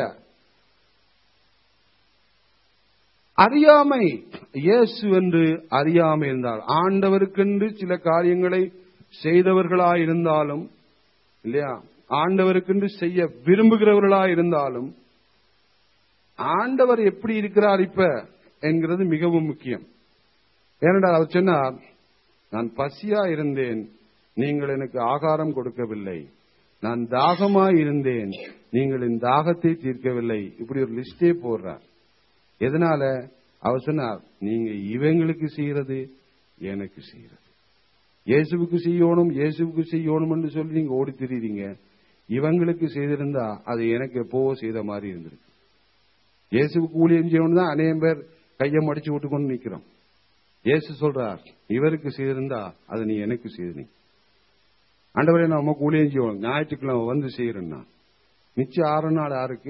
அறியாமை இயேசு என்று அறியாமை இருந்தால் ஆண்டவருக்கென்று சில காரியங்களை செய்தவர்களாயிருந்தாலும் இல்லையா ஆண்டவருக்கென்று செய்ய விரும்புகிறவர்களாய் இருந்தாலும் ஆண்டவர் எப்படி இருக்கிறார் இப்ப என்கிறது மிகவும் முக்கியம் ஏனென்றால் அவர் சொன்னார் நான் பசியா இருந்தேன் நீங்கள் எனக்கு ஆகாரம் கொடுக்கவில்லை நான் தாகமாய் இருந்தேன் நீங்கள் என் தாகத்தை தீர்க்கவில்லை இப்படி ஒரு லிஸ்டே போடுறார் எதனால அவர் சொன்னார் நீங்க இவங்களுக்கு செய்யறது எனக்கு செய்யறது இயேசுவுக்கு செய்யணும் இயேசுவுக்கு செய்யணும் என்று சொல்லி நீங்க ஓடி திரியுறீங்க இவங்களுக்கு செய்திருந்தா அது எனக்கு எப்போவோ செய்த மாதிரி இருந்திருக்கு இயேசுக்கு ஊழியம் செய்யணும் தான் அநேகம் பேர் கையை மடிச்சு விட்டு கொண்டு நிக்கிறோம் இயேசு சொல்றார் இவருக்கு செய்திருந்தா அது நீ எனக்கு செய்து நீ ஆண்டவரே நான் உமக்கு ஊழியம் செய்யணும் ஞாயிற்றுக்கிழமை வந்து செய்யறேன்னா மிச்சம் ஆறு நாள் யாருக்கு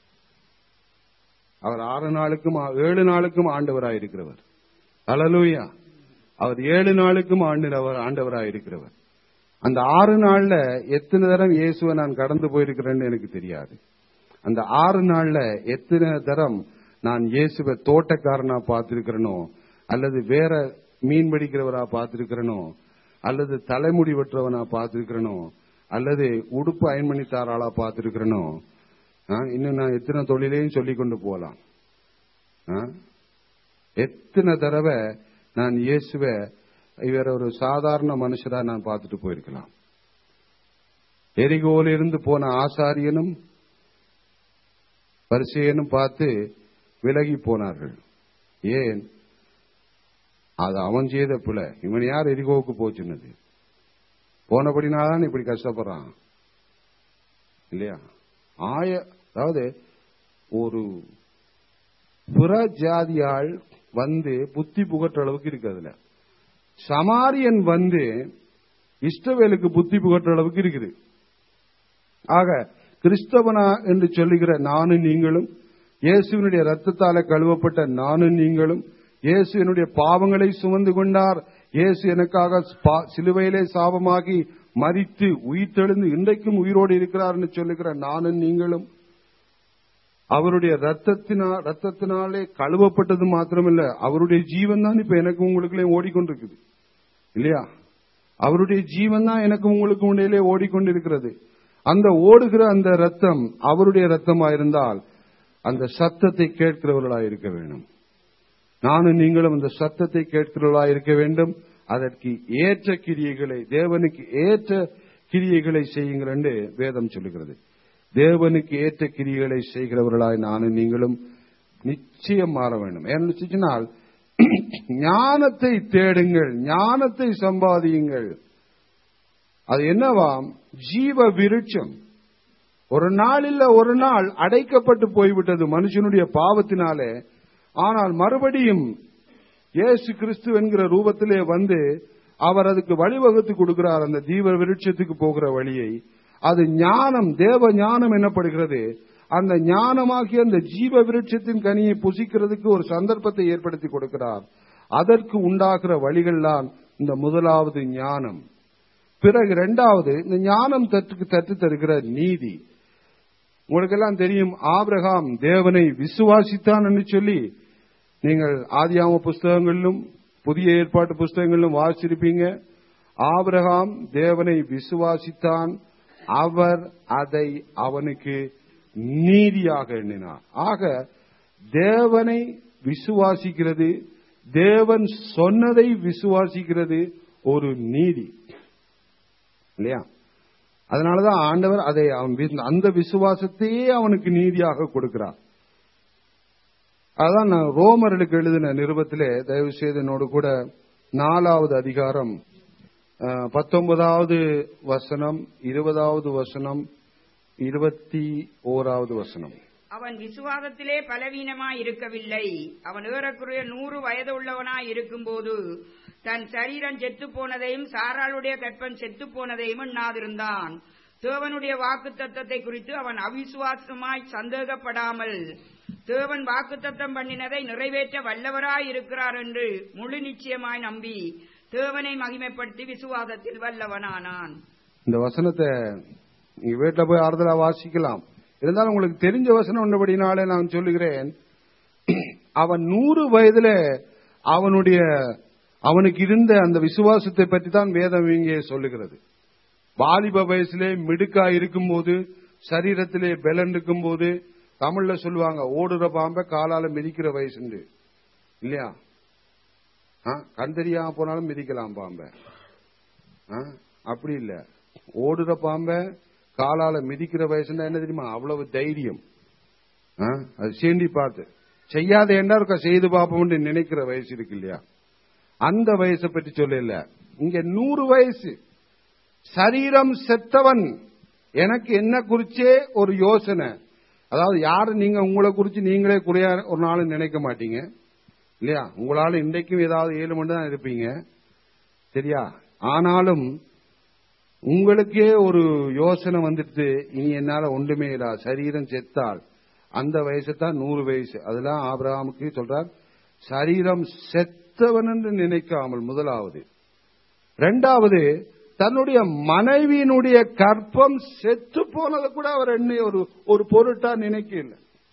அவர் ஆறு நாளுக்கும் ஏழு நாளுக்கும் ஆண்டவராய் இருக்கிறவர் அலலூயா அவர் ஏழு நாளுக்கும் ஆண்டவர் ஆண்டவராய் இருக்கிறவர் அந்த ஆறு நாள்ல எத்தனை தரம் இயேசுவை நான் கடந்து போயிருக்கிறேன்னு எனக்கு தெரியாது அந்த ஆறு நாள்ல எத்தனை தரம் நான் இயேசுவை தோட்டக்காரனா பார்த்திருக்கிறேனோ அல்லது வேற மீன் பிடிக்கிறவரா பார்த்திருக்கிறேனோ அல்லது தலைமுடி வெட்டுறவனா பார்த்திருக்கிறேனோ அல்லது உடுப்பு அயன்மணித்தாராளா பார்த்திருக்கிறேனோ ஆ, இன்னும் நான் எத்தனை தொழிலையும் சொல்லிக் கொண்டு போகலாம் ஆ? எத்தனை தடவை நான் இயேசுவை இவர் ஒரு சாதாரண மனுஷரா நான் பார்த்துட்டு போயிருக்கலாம் எரிகோல இருந்து போன ஆசாரியனும் பரிசையனும் பார்த்து விலகி போனார்கள் ஏன் அது அவன் செய்த பிள்ளை இவன் யார் எரிகோவுக்கு போச்சுன்னது போனபடினாதான் இப்படி கஷ்டப்படுறான் இல்லையா ஆய அதாவது ஒரு புற ஜாதியாள் வந்து புத்தி புகற்ற அளவுக்கு இருக்கு அதுல சமாரியன் வந்து இஷ்டவேலுக்கு புத்தி புகற்ற அளவுக்கு இருக்குது ஆக கிறிஸ்தவனா என்று சொல்லுகிற நானும் நீங்களும் இயேசுவினுடைய ரத்தத்தால கழுவப்பட்ட நானும் நீங்களும் இயேசு என்னுடைய பாவங்களை சுமந்து கொண்டார் இயேசு எனக்காக பா- சிலுவையிலே சாபமாகி மரித்து உயிர்த்தெழுந்து இன்றைக்கும் உயிரோடு இருக்கிறார் என்று சொல்லுகிற நானும் நீங்களும் அவருடைய ரத்தத்தினா ரத்தத்தினாலே கழுவப்பட்டது மாத்திரமில்ல அவருடைய ஜீவன் தான் இப்ப எனக்கு உங்களுக்குள்ளே ஓடிக்கொண்டிருக்குது இல்லையா அவருடைய ஜீவன் தான் எனக்கு உங்களுக்கு உண்டையிலே ஓடிக்கொண்டிருக்கிறது அந்த ஓடுகிற அந்த ரத்தம் அவருடைய ரத்தமா இருந்தால் அந்த சத்தத்தை கேட்கிறவர்களாய் இருக்க வேண்டும் நானும் நீங்களும் அந்த சத்தத்தை கேட்கிறவர்களாய் இருக்க வேண்டும் அதற்கு ஏற்ற கிரியைகளை தேவனுக்கு ஏற்ற கிரியைகளை செய்யுங்கள் என்று வேதம் சொல்லுகிறது தேவனுக்கு ஏற்ற கிரியைகளை செய்கிறவர்களாய் நானும் நீங்களும் நிச்சயம் மாற வேண்டும் ஏன்னு சொன்னால் ஞானத்தை தேடுங்கள் ஞானத்தை சம்பாதியுங்கள் அது என்னவாம் ஜீவ விருட்சம் ஒரு நாள் இல்ல ஒரு நாள் அடைக்கப்பட்டு போய்விட்டது மனுஷனுடைய பாவத்தினாலே ஆனால் மறுபடியும் இயேசு கிறிஸ்து என்கிற ரூபத்திலே வந்து அவர் அதுக்கு வழிவகுத்து கொடுக்கிறார் அந்த ஜீவ விருட்சத்துக்கு போகிற வழியை அது ஞானம் தேவ ஞானம் என்னப்படுகிறது அந்த ஞானமாகிய அந்த ஜீவ விருட்சத்தின் கனியை புசிக்கிறதுக்கு ஒரு சந்தர்ப்பத்தை ஏற்படுத்தி கொடுக்கிறார் அதற்கு உண்டாகிற வழிகள்தான் இந்த முதலாவது ஞானம் பிறகு இரண்டாவது இந்த ஞானம் தட்டுக்கு தட்டு தருகிற நீதி உங்களுக்கெல்லாம் தெரியும் ஆபிரகாம் தேவனை விசுவாசித்தான் என்று சொல்லி நீங்கள் ஆதியாம புஸ்தகங்களிலும் புதிய ஏற்பாட்டு புஸ்தகங்களிலும் வாசிச்சிருப்பீங்க ஆபிரகாம் தேவனை விசுவாசித்தான் அவர் அதை அவனுக்கு நீதியாக எண்ணினார் ஆக தேவனை விசுவாசிக்கிறது தேவன் சொன்னதை விசுவாசிக்கிறது ஒரு நீதி இல்லையா அதனாலதான் ஆண்டவர் அதை அவன் வி- அந்த விசுவாசத்தையே அவனுக்கு நீதியாக கொடுக்கிறார் அதான் நான் ரோமர்களுக்கு எழுதின நிருபத்திலே தயவு செய்து என்னோடு கூட நாலாவது அதிகாரம் அஹ், பத்தொன்பதாவது வசனம் இருபதாவது வசனம் இருபத்தி ஓராவது வசனம் அவன் விசுவாசத்திலே பலவீனமாய் இருக்கவில்லை அவன் ஏறக்குறைய நூறு வயது உள்ளவனாய் இருக்கும்போது தன் சரீரம் செத்து போனதையும் சாராளுடைய கற்பன் செத்து போனதையும் எண்ணாதிருந்தான் தேவனுடைய வாக்கு தத்தத்தை குறித்து அவன் அவிசுவாசமாய் சந்தேகப்படாமல் தேவன் வாக்குத்தத்தம் பண்ணினதை நிறைவேற்ற வல்லவராய் இருக்கிறார் என்று முழு நிச்சயமாய் நம்பி தேவனை மகிமைப்படுத்தி விசுவாசத்தில் வல்லவனானான் இந்த வசனத்தை நீங்க வீட்டுல போய் ஆறுதலா வாசிக்கலாம் இருந்தாலும் உங்களுக்கு தெரிஞ்ச வசனம் உள்ளபடினாலே நான் சொல்லுகிறேன் அவன் நூறு வயதுல அவனுடைய அவனுக்கு இருந்த அந்த விசுவாசத்தை பற்றி தான் வேதம் இங்கே சொல்லுகிறது வாலிப வயசுலே மிடுக்கா இருக்கும்போது சரீரத்திலே பலன் இருக்கும்போது தமிழ்ல சொல்லுவாங்க ஓடுற பாம்பை காலால மிதிக்கிற வயசுண்டு இல்லையா ஆ, கண் தெரியாம போனாலும் மிதிக்கலாம் பாம்பை ஆ, அப்படி இல்ல ஓடுற பாம்பை காலால மிதிக்கிற வயசுன்னா என்ன தெரியுமா அவ்வளவு தைரியம் ஆ, அது சீண்டி பார்த்து செய்யாத என்ன இருக்க செய்து பார்ப்போம்னு நினைக்கிற வயசு இருக்கு இல்லையா அந்த வயசை பற்றி சொல்லல இங்க நூறு வயசு சரீரம் செத்தவன் எனக்கு என்ன குறிச்சே ஒரு யோசனை அதாவது யாரு நீங்க உங்களை குறிச்சு நீங்களே குறையா ஒரு நாள் நினைக்க மாட்டீங்க இல்லையா உங்களால இன்றைக்கும் ஏதாவது ஏழு மணி தான் இருப்பீங்க சரியா ஆனாலும் உங்களுக்கே ஒரு யோசனை வந்துட்டு இனி என்னால ஒன்றுமே இல்ல சரீரம் செத்தால் அந்த வயசு தான் நூறு வயசு அதெல்லாம் ஆபிரகாமுக்கு சொல்றார் சரீரம் செத்தவன் என்று நினைக்காமல் முதலாவது ரெண்டாவது தன்னுடைய மனைவியினுடைய கற்பம் செத்து போனதை கூட அவர் என்ன ஒரு ஒரு பொருட்டா நினைக்கல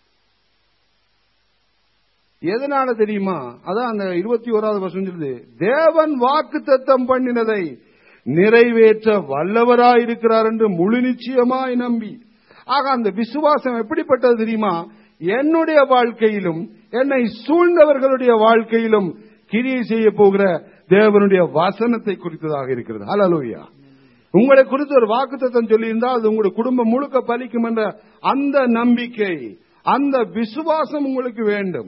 எதனால தெரியுமா அதான் அந்த இருபத்தி ஓராவது வருஷம் சொல்லுது தேவன் வாக்கு தத்தம் பண்ணினதை நிறைவேற்ற வல்லவராயிருக்கிறார் என்று முழு நிச்சயமாய் நம்பி ஆக அந்த விசுவாசம் எப்படிப்பட்டது தெரியுமா என்னுடைய வாழ்க்கையிலும் என்னை சூழ்ந்தவர்களுடைய வாழ்க்கையிலும் கிரியை செய்ய போகிற தேவனுடைய வசனத்தை குறித்ததாக இருக்கிறது ஹalleluya உங்களை குறித்து ஒரு வாக்குத்தத்தம் சொல்லியிருந்தால் அது உங்களுடைய குடும்பம் முழுக்க பலிக்கும் என்ற அந்த நம்பிக்கை அந்த விசுவாசம் உங்களுக்கு வேண்டும்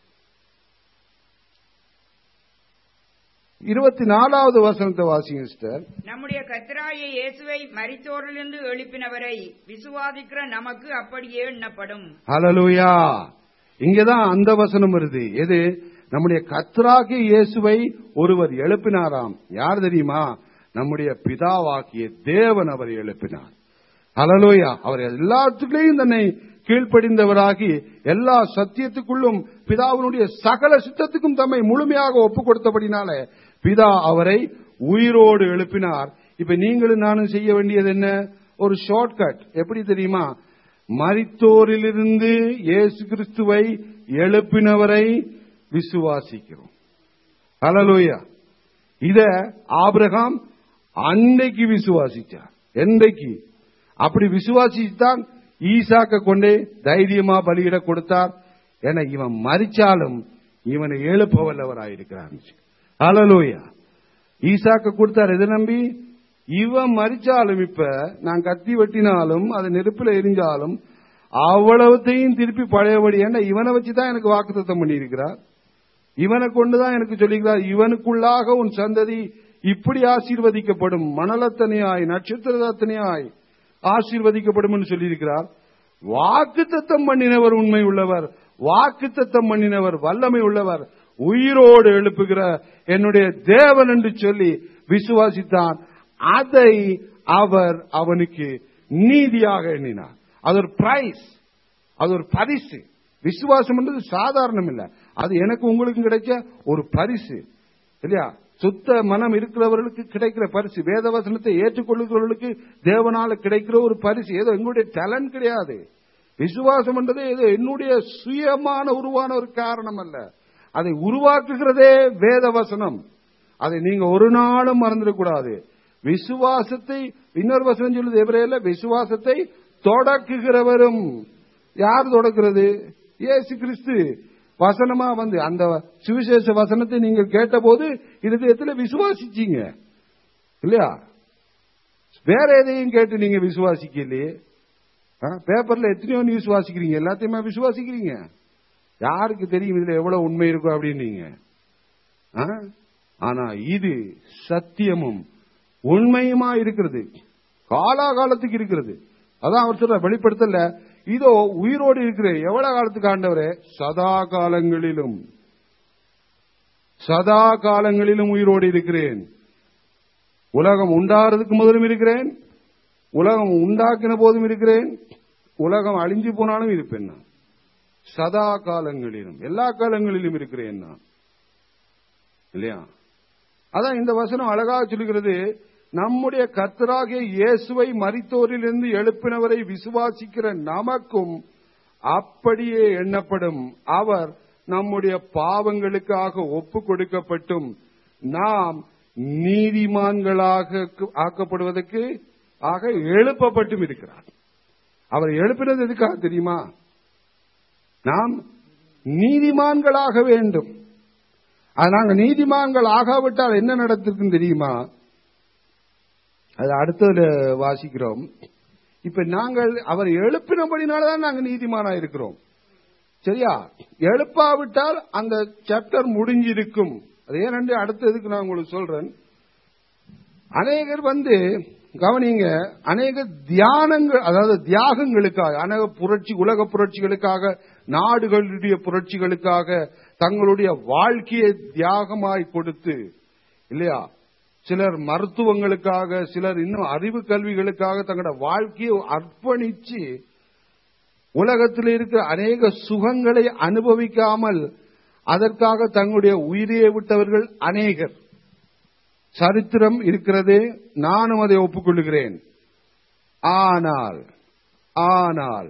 இருபத்தி நாலாவது வசனத்தை வாசிங்க சிஸ்டர் நம்முடைய கர்த்தராகிய இயேசுவை மரித்தோரிலிருந்து எழுப்பினவரை விசுவாசிக்கிற நமக்கு அப்படியே எண்ணப்படும் ஹalleluya இங்கதான் அந்த வசனம் வருது எது நம்முடைய கத்ராகிய இயேசுவை ஒருவர் எழுப்பினாராம் யார் தெரியுமா நம்முடைய பிதாவாகிய தேவன் அவர் எழுப்பினார் ஹalleluya அவர் எல்லாத்துக்குள்ளேயும் தன்னை கீழ்ப்படிந்தவராகி எல்லா சத்தியத்துக்குள்ளும் பிதாவினுடைய சகல சித்தத்துக்கும் தம்மை முழுமையாக ஒப்பு கொடுத்தபடினால பிதா அவரை உயிரோடு எழுப்பினார் இப்ப நீங்களும் நானும் செய்ய வேண்டியது என்ன ஒரு ஷார்ட்கட் எப்படி தெரியுமா மரித்தோரிலிருந்து இயேசு கிறிஸ்துவை எழுப்பினவரை விசுவாசிக்கிறோம் ஹalleluya இத ஆபிரகாம் அன்னைக்கு விசுவாசிச்சார் என்றைக்கு அப்படி விசுவாசித்தான் ஈசாக்க கொண்டே தைரியமா பலியிட கொடுத்தார் என இவன் மறிச்சாலும் இவனை எழுப்ப வல்லவராயிருக்கிறான் ஹalleluya ஈசாக்க கொடுத்தார் எதை நம்பி இவன் மறிச்சாலும் இப்ப நான் கத்தி வெட்டினாலும் அது நெருப்புல எரிஞ்சாலும் அவ்வளவுத்தையும் திருப்பி பழையபடி ஏன்னா இவனை வச்சுதான் எனக்கு வாக்குத்தத்தம் பண்ணியிருக்கிறார் இவனை கொண்டுதான் எனக்கு சொல்லிக்கிறார் இவனுக்குள்ளாக உன் சந்ததி இப்படி ஆசீர்வதிக்கப்படும் மணலத்தனையாய் நட்சத்திரத்தனையாய் ஆசீர்வதிக்கப்படும் என்று சொல்லியிருக்கிறார் வாக்குத்தத்தம் பண்ணினவர் உண்மை உள்ளவர் வாக்குத்தத்தம் பண்ணினவர் வல்லமை உள்ளவர் உயிரோடு எழுப்புகிற என்னுடைய தேவன் என்று சொல்லி விசுவாசித்தான் அதை அவர் அவனுக்கு நீதியாக எண்ணினார் அது ஒரு பிரைஸ் அது ஒரு பரிசு விசுவாசம் என்றது சாதாரணம் இல்ல அது எனக்கு உங்களுக்கு கிடைச்ச ஒரு பரிசு இல்லையா சுத்த மனம் இருக்கிறவர்களுக்கு கிடைக்கிற பரிசு வேதவசனத்தை ஏற்றுக்கொள்ளுகிறவர்களுக்கு தேவனால கிடைக்கிற ஒரு பரிசு ஏதோ எங்களுடைய டேலண்ட் கிடையாது விசுவாசம் என்றது ஏதோ என்னுடைய சுயமான உருவான ஒரு காரணம் அல்ல அதை உருவாக்குகிறதே வேதவசனம் அதை நீங்க ஒரு நாளும் மறந்துடக்கூடாது விசுவாசத்தை இன்னொரு வசனம் சொல்லுது எவரையில விசுவாசத்தை தொடக்குகிறவரும் யார் தொடக்கிறது இயேசு கிறிஸ்து வசனமா வந்து அந்த சுவிசேஷ வசனத்தை நீங்கள் கேட்டபோது இருதயத்தில் விசுவாசிச்சீங்க இல்லையா வேற எதையும் கேட்டு நீங்க விசுவாசிக்கலையே ஆ, பேப்பர்ல எத்தனையோ நியூஸ் வாசிக்கிறீங்க எல்லாத்தையுமே விசுவாசிக்கிறீங்க யாருக்கு தெரியும் இதுல எவ்வளவு உண்மை இருக்கும் அப்படின்னீங்க ஆ? ஆனா இது சத்தியமும் உண்மையுமா இருக்கிறது காலாகாலத்துக்கு இருக்கிறது அதான் அவர் சொல்ற வெளிப்படுத்தல இதோ உயிரோடு இருக்கிற எவ்வளவு காலத்துக்கு ஆண்டவரே சதா காலங்களிலும் சதா காலங்களிலும் உயிரோடு இருக்கிறேன் உலகம் உண்டாகிறதுக்கு முதலும் இருக்கிறேன் உலகம் உண்டாக்கின போதும் இருக்கிறேன் உலகம் அழிஞ்சு போனாலும் இருப்பேன் நான் சதா காலங்களிலும் எல்லா காலங்களிலும் இருக்கிறேன் நான் இல்லையா அதான் இந்த வசனம் அழகாக சொல்லுகிறது நம்முடைய கர்த்தராகிய இயேசுவை மரித்தோரிலிருந்து எழுப்பினவரை விசுவாசிக்கிற நமக்கும் அப்படியே எண்ணப்படும் அவர் நம்முடைய பாவங்களுக்காக ஒப்பு கொடுக்கப்பட்டும் நாம் நீதிமான்களாக ஆக்கப்படுவதற்கு ஆக எழுப்பப்பட்டும் இருக்கிறார் அவர் எழுப்பினது எதுக்காக தெரியுமா நாம் நீதிமான்களாக வேண்டும் அது நாங்கள் நீதிமான்கள் ஆகாவிட்டால் என்ன நடத்திருக்கும் தெரியுமா அது அடுத்ததுல வாசிக்கிறோம் இப்ப நாங்கள் அவர் எழுப்பினபடினாலதான் நாங்கள் நீதிமானா இருக்கிறோம் சரியா எழுப்பாவிட்டால் அந்த சாப்டர் முடிஞ்சிருக்கும் அது ஏனென்று அடுத்ததுக்கு நான் உங்களுக்கு சொல்றேன் அநேகர் வந்து கவனிங்க அநேக தியானங்கள் அதாவது தியாகங்களுக்காக அநேக புரட்சி உலக புரட்சிகளுக்காக நாடுகளுடைய புரட்சிகளுக்காக தங்களுடைய வாழ்க்கையை தியாகமாய் கொடுத்து இல்லையா சிலர் மருத்துவங்களுக்காக சிலர் இன்னும் அறிவு கல்விகளுக்காக தங்களோட வாழ்க்கையை அர்ப்பணிச்சு உலகத்தில் இருக்கிற அநேக சுகங்களை அனுபவிக்காமல் அதற்காக தங்களுடைய உயிரையே விட்டவர்கள் அநேகர் சரித்திரம் இருக்கிறது நானும் அதை ஒப்புக்கொள்கிறேன் ஆனால் ஆனால்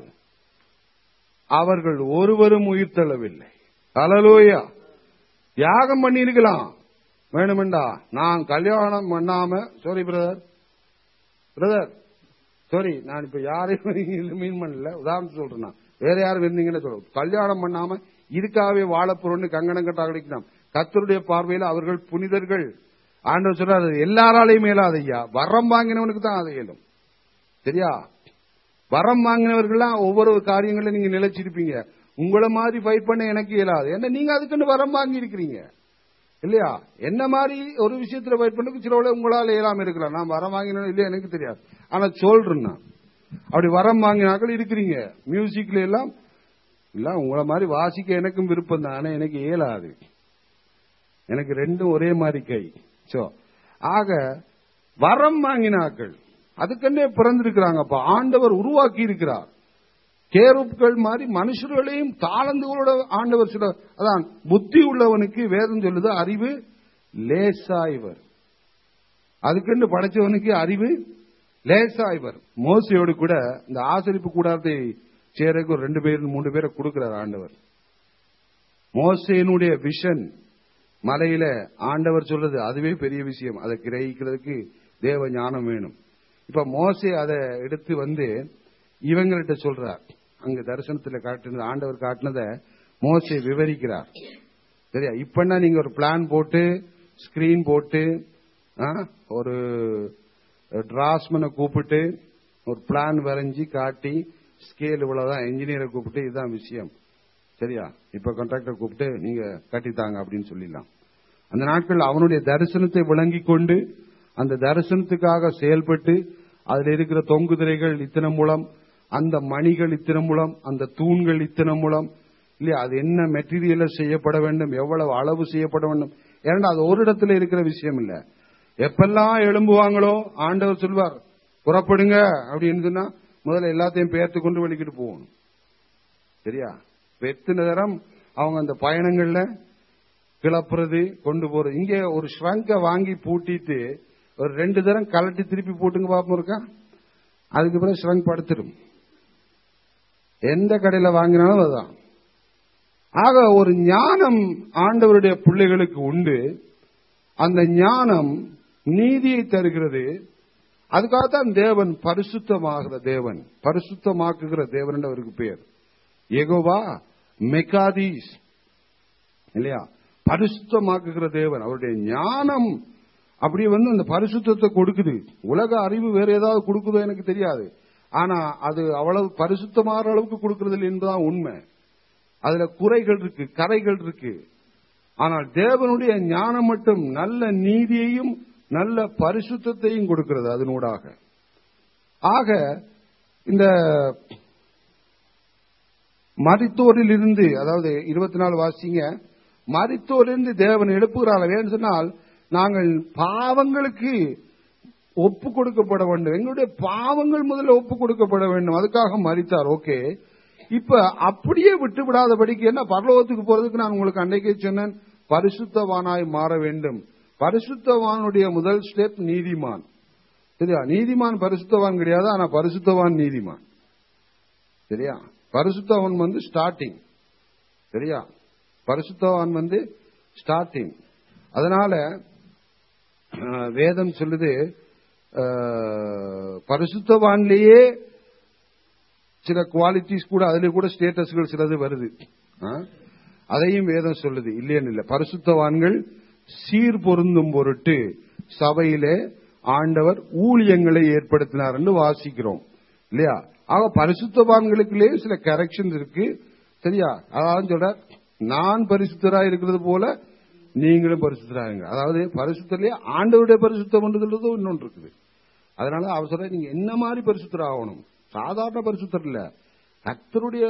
அவர்கள் ஒருவரும் உயிர் தள்ளவில்லை அலலோயா தியாகம் பண்ணியிருக்கலாம் வேணுமெண்டா நான் கல்யாணம் பண்ணாம சாரி பிரதர் பிரதர் சாரி நான் இப்ப யாரையும் மீன் பண்ணல உதாரணம் சொல்றேன் நான். வேற யாரும் இருந்தீங்கன்னு சொல்றேன் கல்யாணம் பண்ணாம இதுக்காகவே வாழப்போறோம்னு கங்கணம் கட்டா கிடைக்கலாம் கத்தருடைய பார்வையில் அவர்கள் புனிதர்கள் ஆண்டவர் சொல்றாரு எல்லாராலையும் மேலாது ஐயா வரம் வாங்கினவனுக்கு தான் அதை இயலும் சரியா வரம் வாங்கினவர்கள்லாம் ஒவ்வொரு காரியங்களும் நீங்க நிலைச்சிருப்பீங்க உங்களை மாதிரி ஃபைட் பண்ண எனக்கு இயலாது ஏன்னா நீங்க அதுக்குன்னு வரம் வாங்கி இருக்கிறீங்க இல்லையா என்ன மாதிரி ஒரு விஷயத்துல ஃபைட் பண்ண சிலவள உங்களால இயலாம இருக்கலாம் நான் வரம் வாங்கினோம் இல்லையா எனக்கு தெரியாது ஆனா சொல்றேன் நான் அப்படி வரம் வாங்கினாக்கள் இருக்கிறீங்க மியூசிக்ல எல்லாம் இல்ல உங்களை மாதிரி வாசிக்க எனக்கும் விருப்பம் தான் ஆனா எனக்கு இயலாது எனக்கு ரெண்டும் ஒரே மாதிரி கை சோ ஆக வரம் வாங்கினாக்கள் அதுக்கென்னே பிறந்திருக்கிறாங்கப்பா ஆண்டவர் உருவாக்கி இருக்கிறார் கேருப்கள் மாதிரி மனுஷர்களையும் தாளந்துகளோட ஆண்டவர் சில அதான் புத்தி உள்ளவனுக்கு வேதம் சொல்லுது அறிவு லேசாய்வர் அதுக்கென்று படைச்சவனுக்கு அறிவு லேசாய்வர் மோசையோடு கூட இந்த ஆசரிப்பு கூடாரத்தை சேரக்கு ஒரு ரெண்டு பேர் மூன்று பேரை கொடுக்கிறார் ஆண்டவர் மோசையினுடைய விஷன் மலையில ஆண்டவர் சொல்றது அதுவே பெரிய விஷயம் அதை கிரகிக்கிறதுக்கு தேவ ஞானம் வேணும் இப்ப மோசே அதை எடுத்து வந்து இவங்கள்ட்ட சொல்றார் அங்க தரிசனத்துல காட்டினது ஆண்டவர் காட்டினதை மோசே விவரிக்கிறார் சரியா இப்பன்னா நீங்க ஒரு பிளான் போட்டு ஸ்கிரீன் போட்டு ஆ, ஒரு டிராஸ்மனை கூப்பிட்டு ஒரு பிளான் வரைஞ்சி காட்டி ஸ்கேல் இவ்வளவுதான் என்ஜினியரை கூப்பிட்டு இதுதான் விஷயம் சரியா இப்ப கான்ட்ராக்டர் கூப்பிட்டு நீங்க கட்டித்தாங்க அப்படின்னு சொல்லிடலாம் அந்த நாட்கள் அவனுடைய தரிசனத்தை விளங்கி கொண்டு அந்த தரிசனத்துக்காக செயல்பட்டு அதுல இருக்கிற தொங்கு திரைகள் இத்தனை மூலம் அந்த மணிகள் இத்தனை மூலம் அந்த தூண்கள் இத்தனை மூலம் இல்லையா அது என்ன மெட்டீரியல செய்யப்பட வேண்டும் எவ்வளவு அளவு செய்யப்பட வேண்டும் ஏன்னா அது ஒரு இடத்துல இருக்கிற விஷயம் இல்ல எப்பெல்லாம் எழும்புவாங்களோ ஆண்டவர் சொல்வார் புறப்படுங்க அப்படின்னு சொன்னா முதல்ல எல்லாத்தையும் பேர்த்து கொண்டு வெளிக்கிட்டு போகணும் சரியா இப்ப எத்தனை தரம் அவங்க அந்த பயணங்கள்ல கிளப்புறது கொண்டு போறது இங்க ஒரு ஷ்ரங்க வாங்கி பூட்டிட்டு ஒரு ரெண்டு தரம் கலட்டி திருப்பி போட்டுங்க பாப்போம் இருக்கா அதுக்கு பிறகு ஷ்ரங்க் படுத்துடும் எந்த கடையில வாங்கினாலும் அதுதான் ஆக ஒரு ஞானம் ஆண்டவருடைய பிள்ளைகளுக்கு உண்டு அந்த ஞானம் நீதியை தருகிறது அதுக்காகத்தான் தேவன் பரிசுத்தமாகிற தேவன் பரிசுத்தமாக்குகிற தேவன் என்று அவருக்கு பேர் எகோவா மெகாதீஸ் இல்லையா பரிசுத்தமாக்குகிற தேவன் அவருடைய ஞானம் அப்படி வந்து அந்த பரிசுத்தத்தை கொடுக்குது உலக அறிவு வேற ஏதாவது கொடுக்குதோ எனக்கு தெரியாது ஆனா அது அவ்வளவு பரிசுத்தமாகிற அளவுக்கு கொடுக்கறது இல்லை என்பதுதான் உண்மை அதுல குறைகள் இருக்கு கரைகள் இருக்கு ஆனால் தேவனுடைய ஞானம் மட்டும் நல்ல நீதியையும் நல்ல பரிசுத்தத்தையும் கொடுக்கிறது அதனூடாக ஆக இந்த மரித்தோரில் இருந்து அதாவது இருபத்தி நாலு வாசிங்க மரித்தோரிலிருந்து தேவன் எழுப்புகிறார்கள் ஏன்னு சொன்னால் நாங்கள் பாவங்களுக்கு ஒப்பு கொடுக்கப்பட வேண்டும் எங்களுடைய பாவங்கள் முதல்ல ஒப்பு கொடுக்கப்பட வேண்டும் அதுக்காக மறித்தார் ஓகே இப்ப அப்படியே விட்டு விடாதபடிக்கு என்ன பரலோகத்துக்கு போறதுக்கு நான் உங்களுக்கு அன்னைக்கே சொன்னேன் பரிசுத்தவானாய் மாற வேண்டும் பரிசுத்தவானுடைய முதல் ஸ்டெப் நீதிமான் சரியா நீதிமான் பரிசுத்தவான் கிடையாது ஆனா பரிசுத்தவான் நீதிமான் சரியா பரிசுத்தவான் வந்து ஸ்டார்டிங் சரியா பரிசுத்தவான் வந்து ஸ்டார்டிங் அதனால அஹ், வேதம் சொல்லுது அஹ், பரிசுத்தவான்லேயே சில குவாலிட்டிஸ் கூட அதுல கூட ஸ்டேட்டஸ்கள் சிலது வருது ஆ? அதையும் வேதம் சொல்லுது இல்லைன்னு இல்ல பரிசுத்தவான்கள் சீர் பொருந்தும் பொருட்டு சபையிலே ஆண்டவர் ஊழியங்களை ஏற்படுத்தினார் என்று வாசிக்கிறோம் இல்லையா ஆக பரிசுத்தவான்களுக்குள்ளே சில கரெக்ஷன் இருக்கு சரியா அதாவது சொல்ற நான் பரிசுத்தரா இருக்கிறது போல நீங்களும் பரிசுத்தராங்க அதாவது பரிசுத்தலே ஆண்டவருடைய பரிசுத்தம் என்று சொல்றது இன்னொன்று இருக்குது அதனால அவர் சொல்ற நீங்க என்ன மாதிரி பரிசுத்தர் ஆகணும் சாதாரண பரிசுத்தர் இல்ல கர்த்தருடைய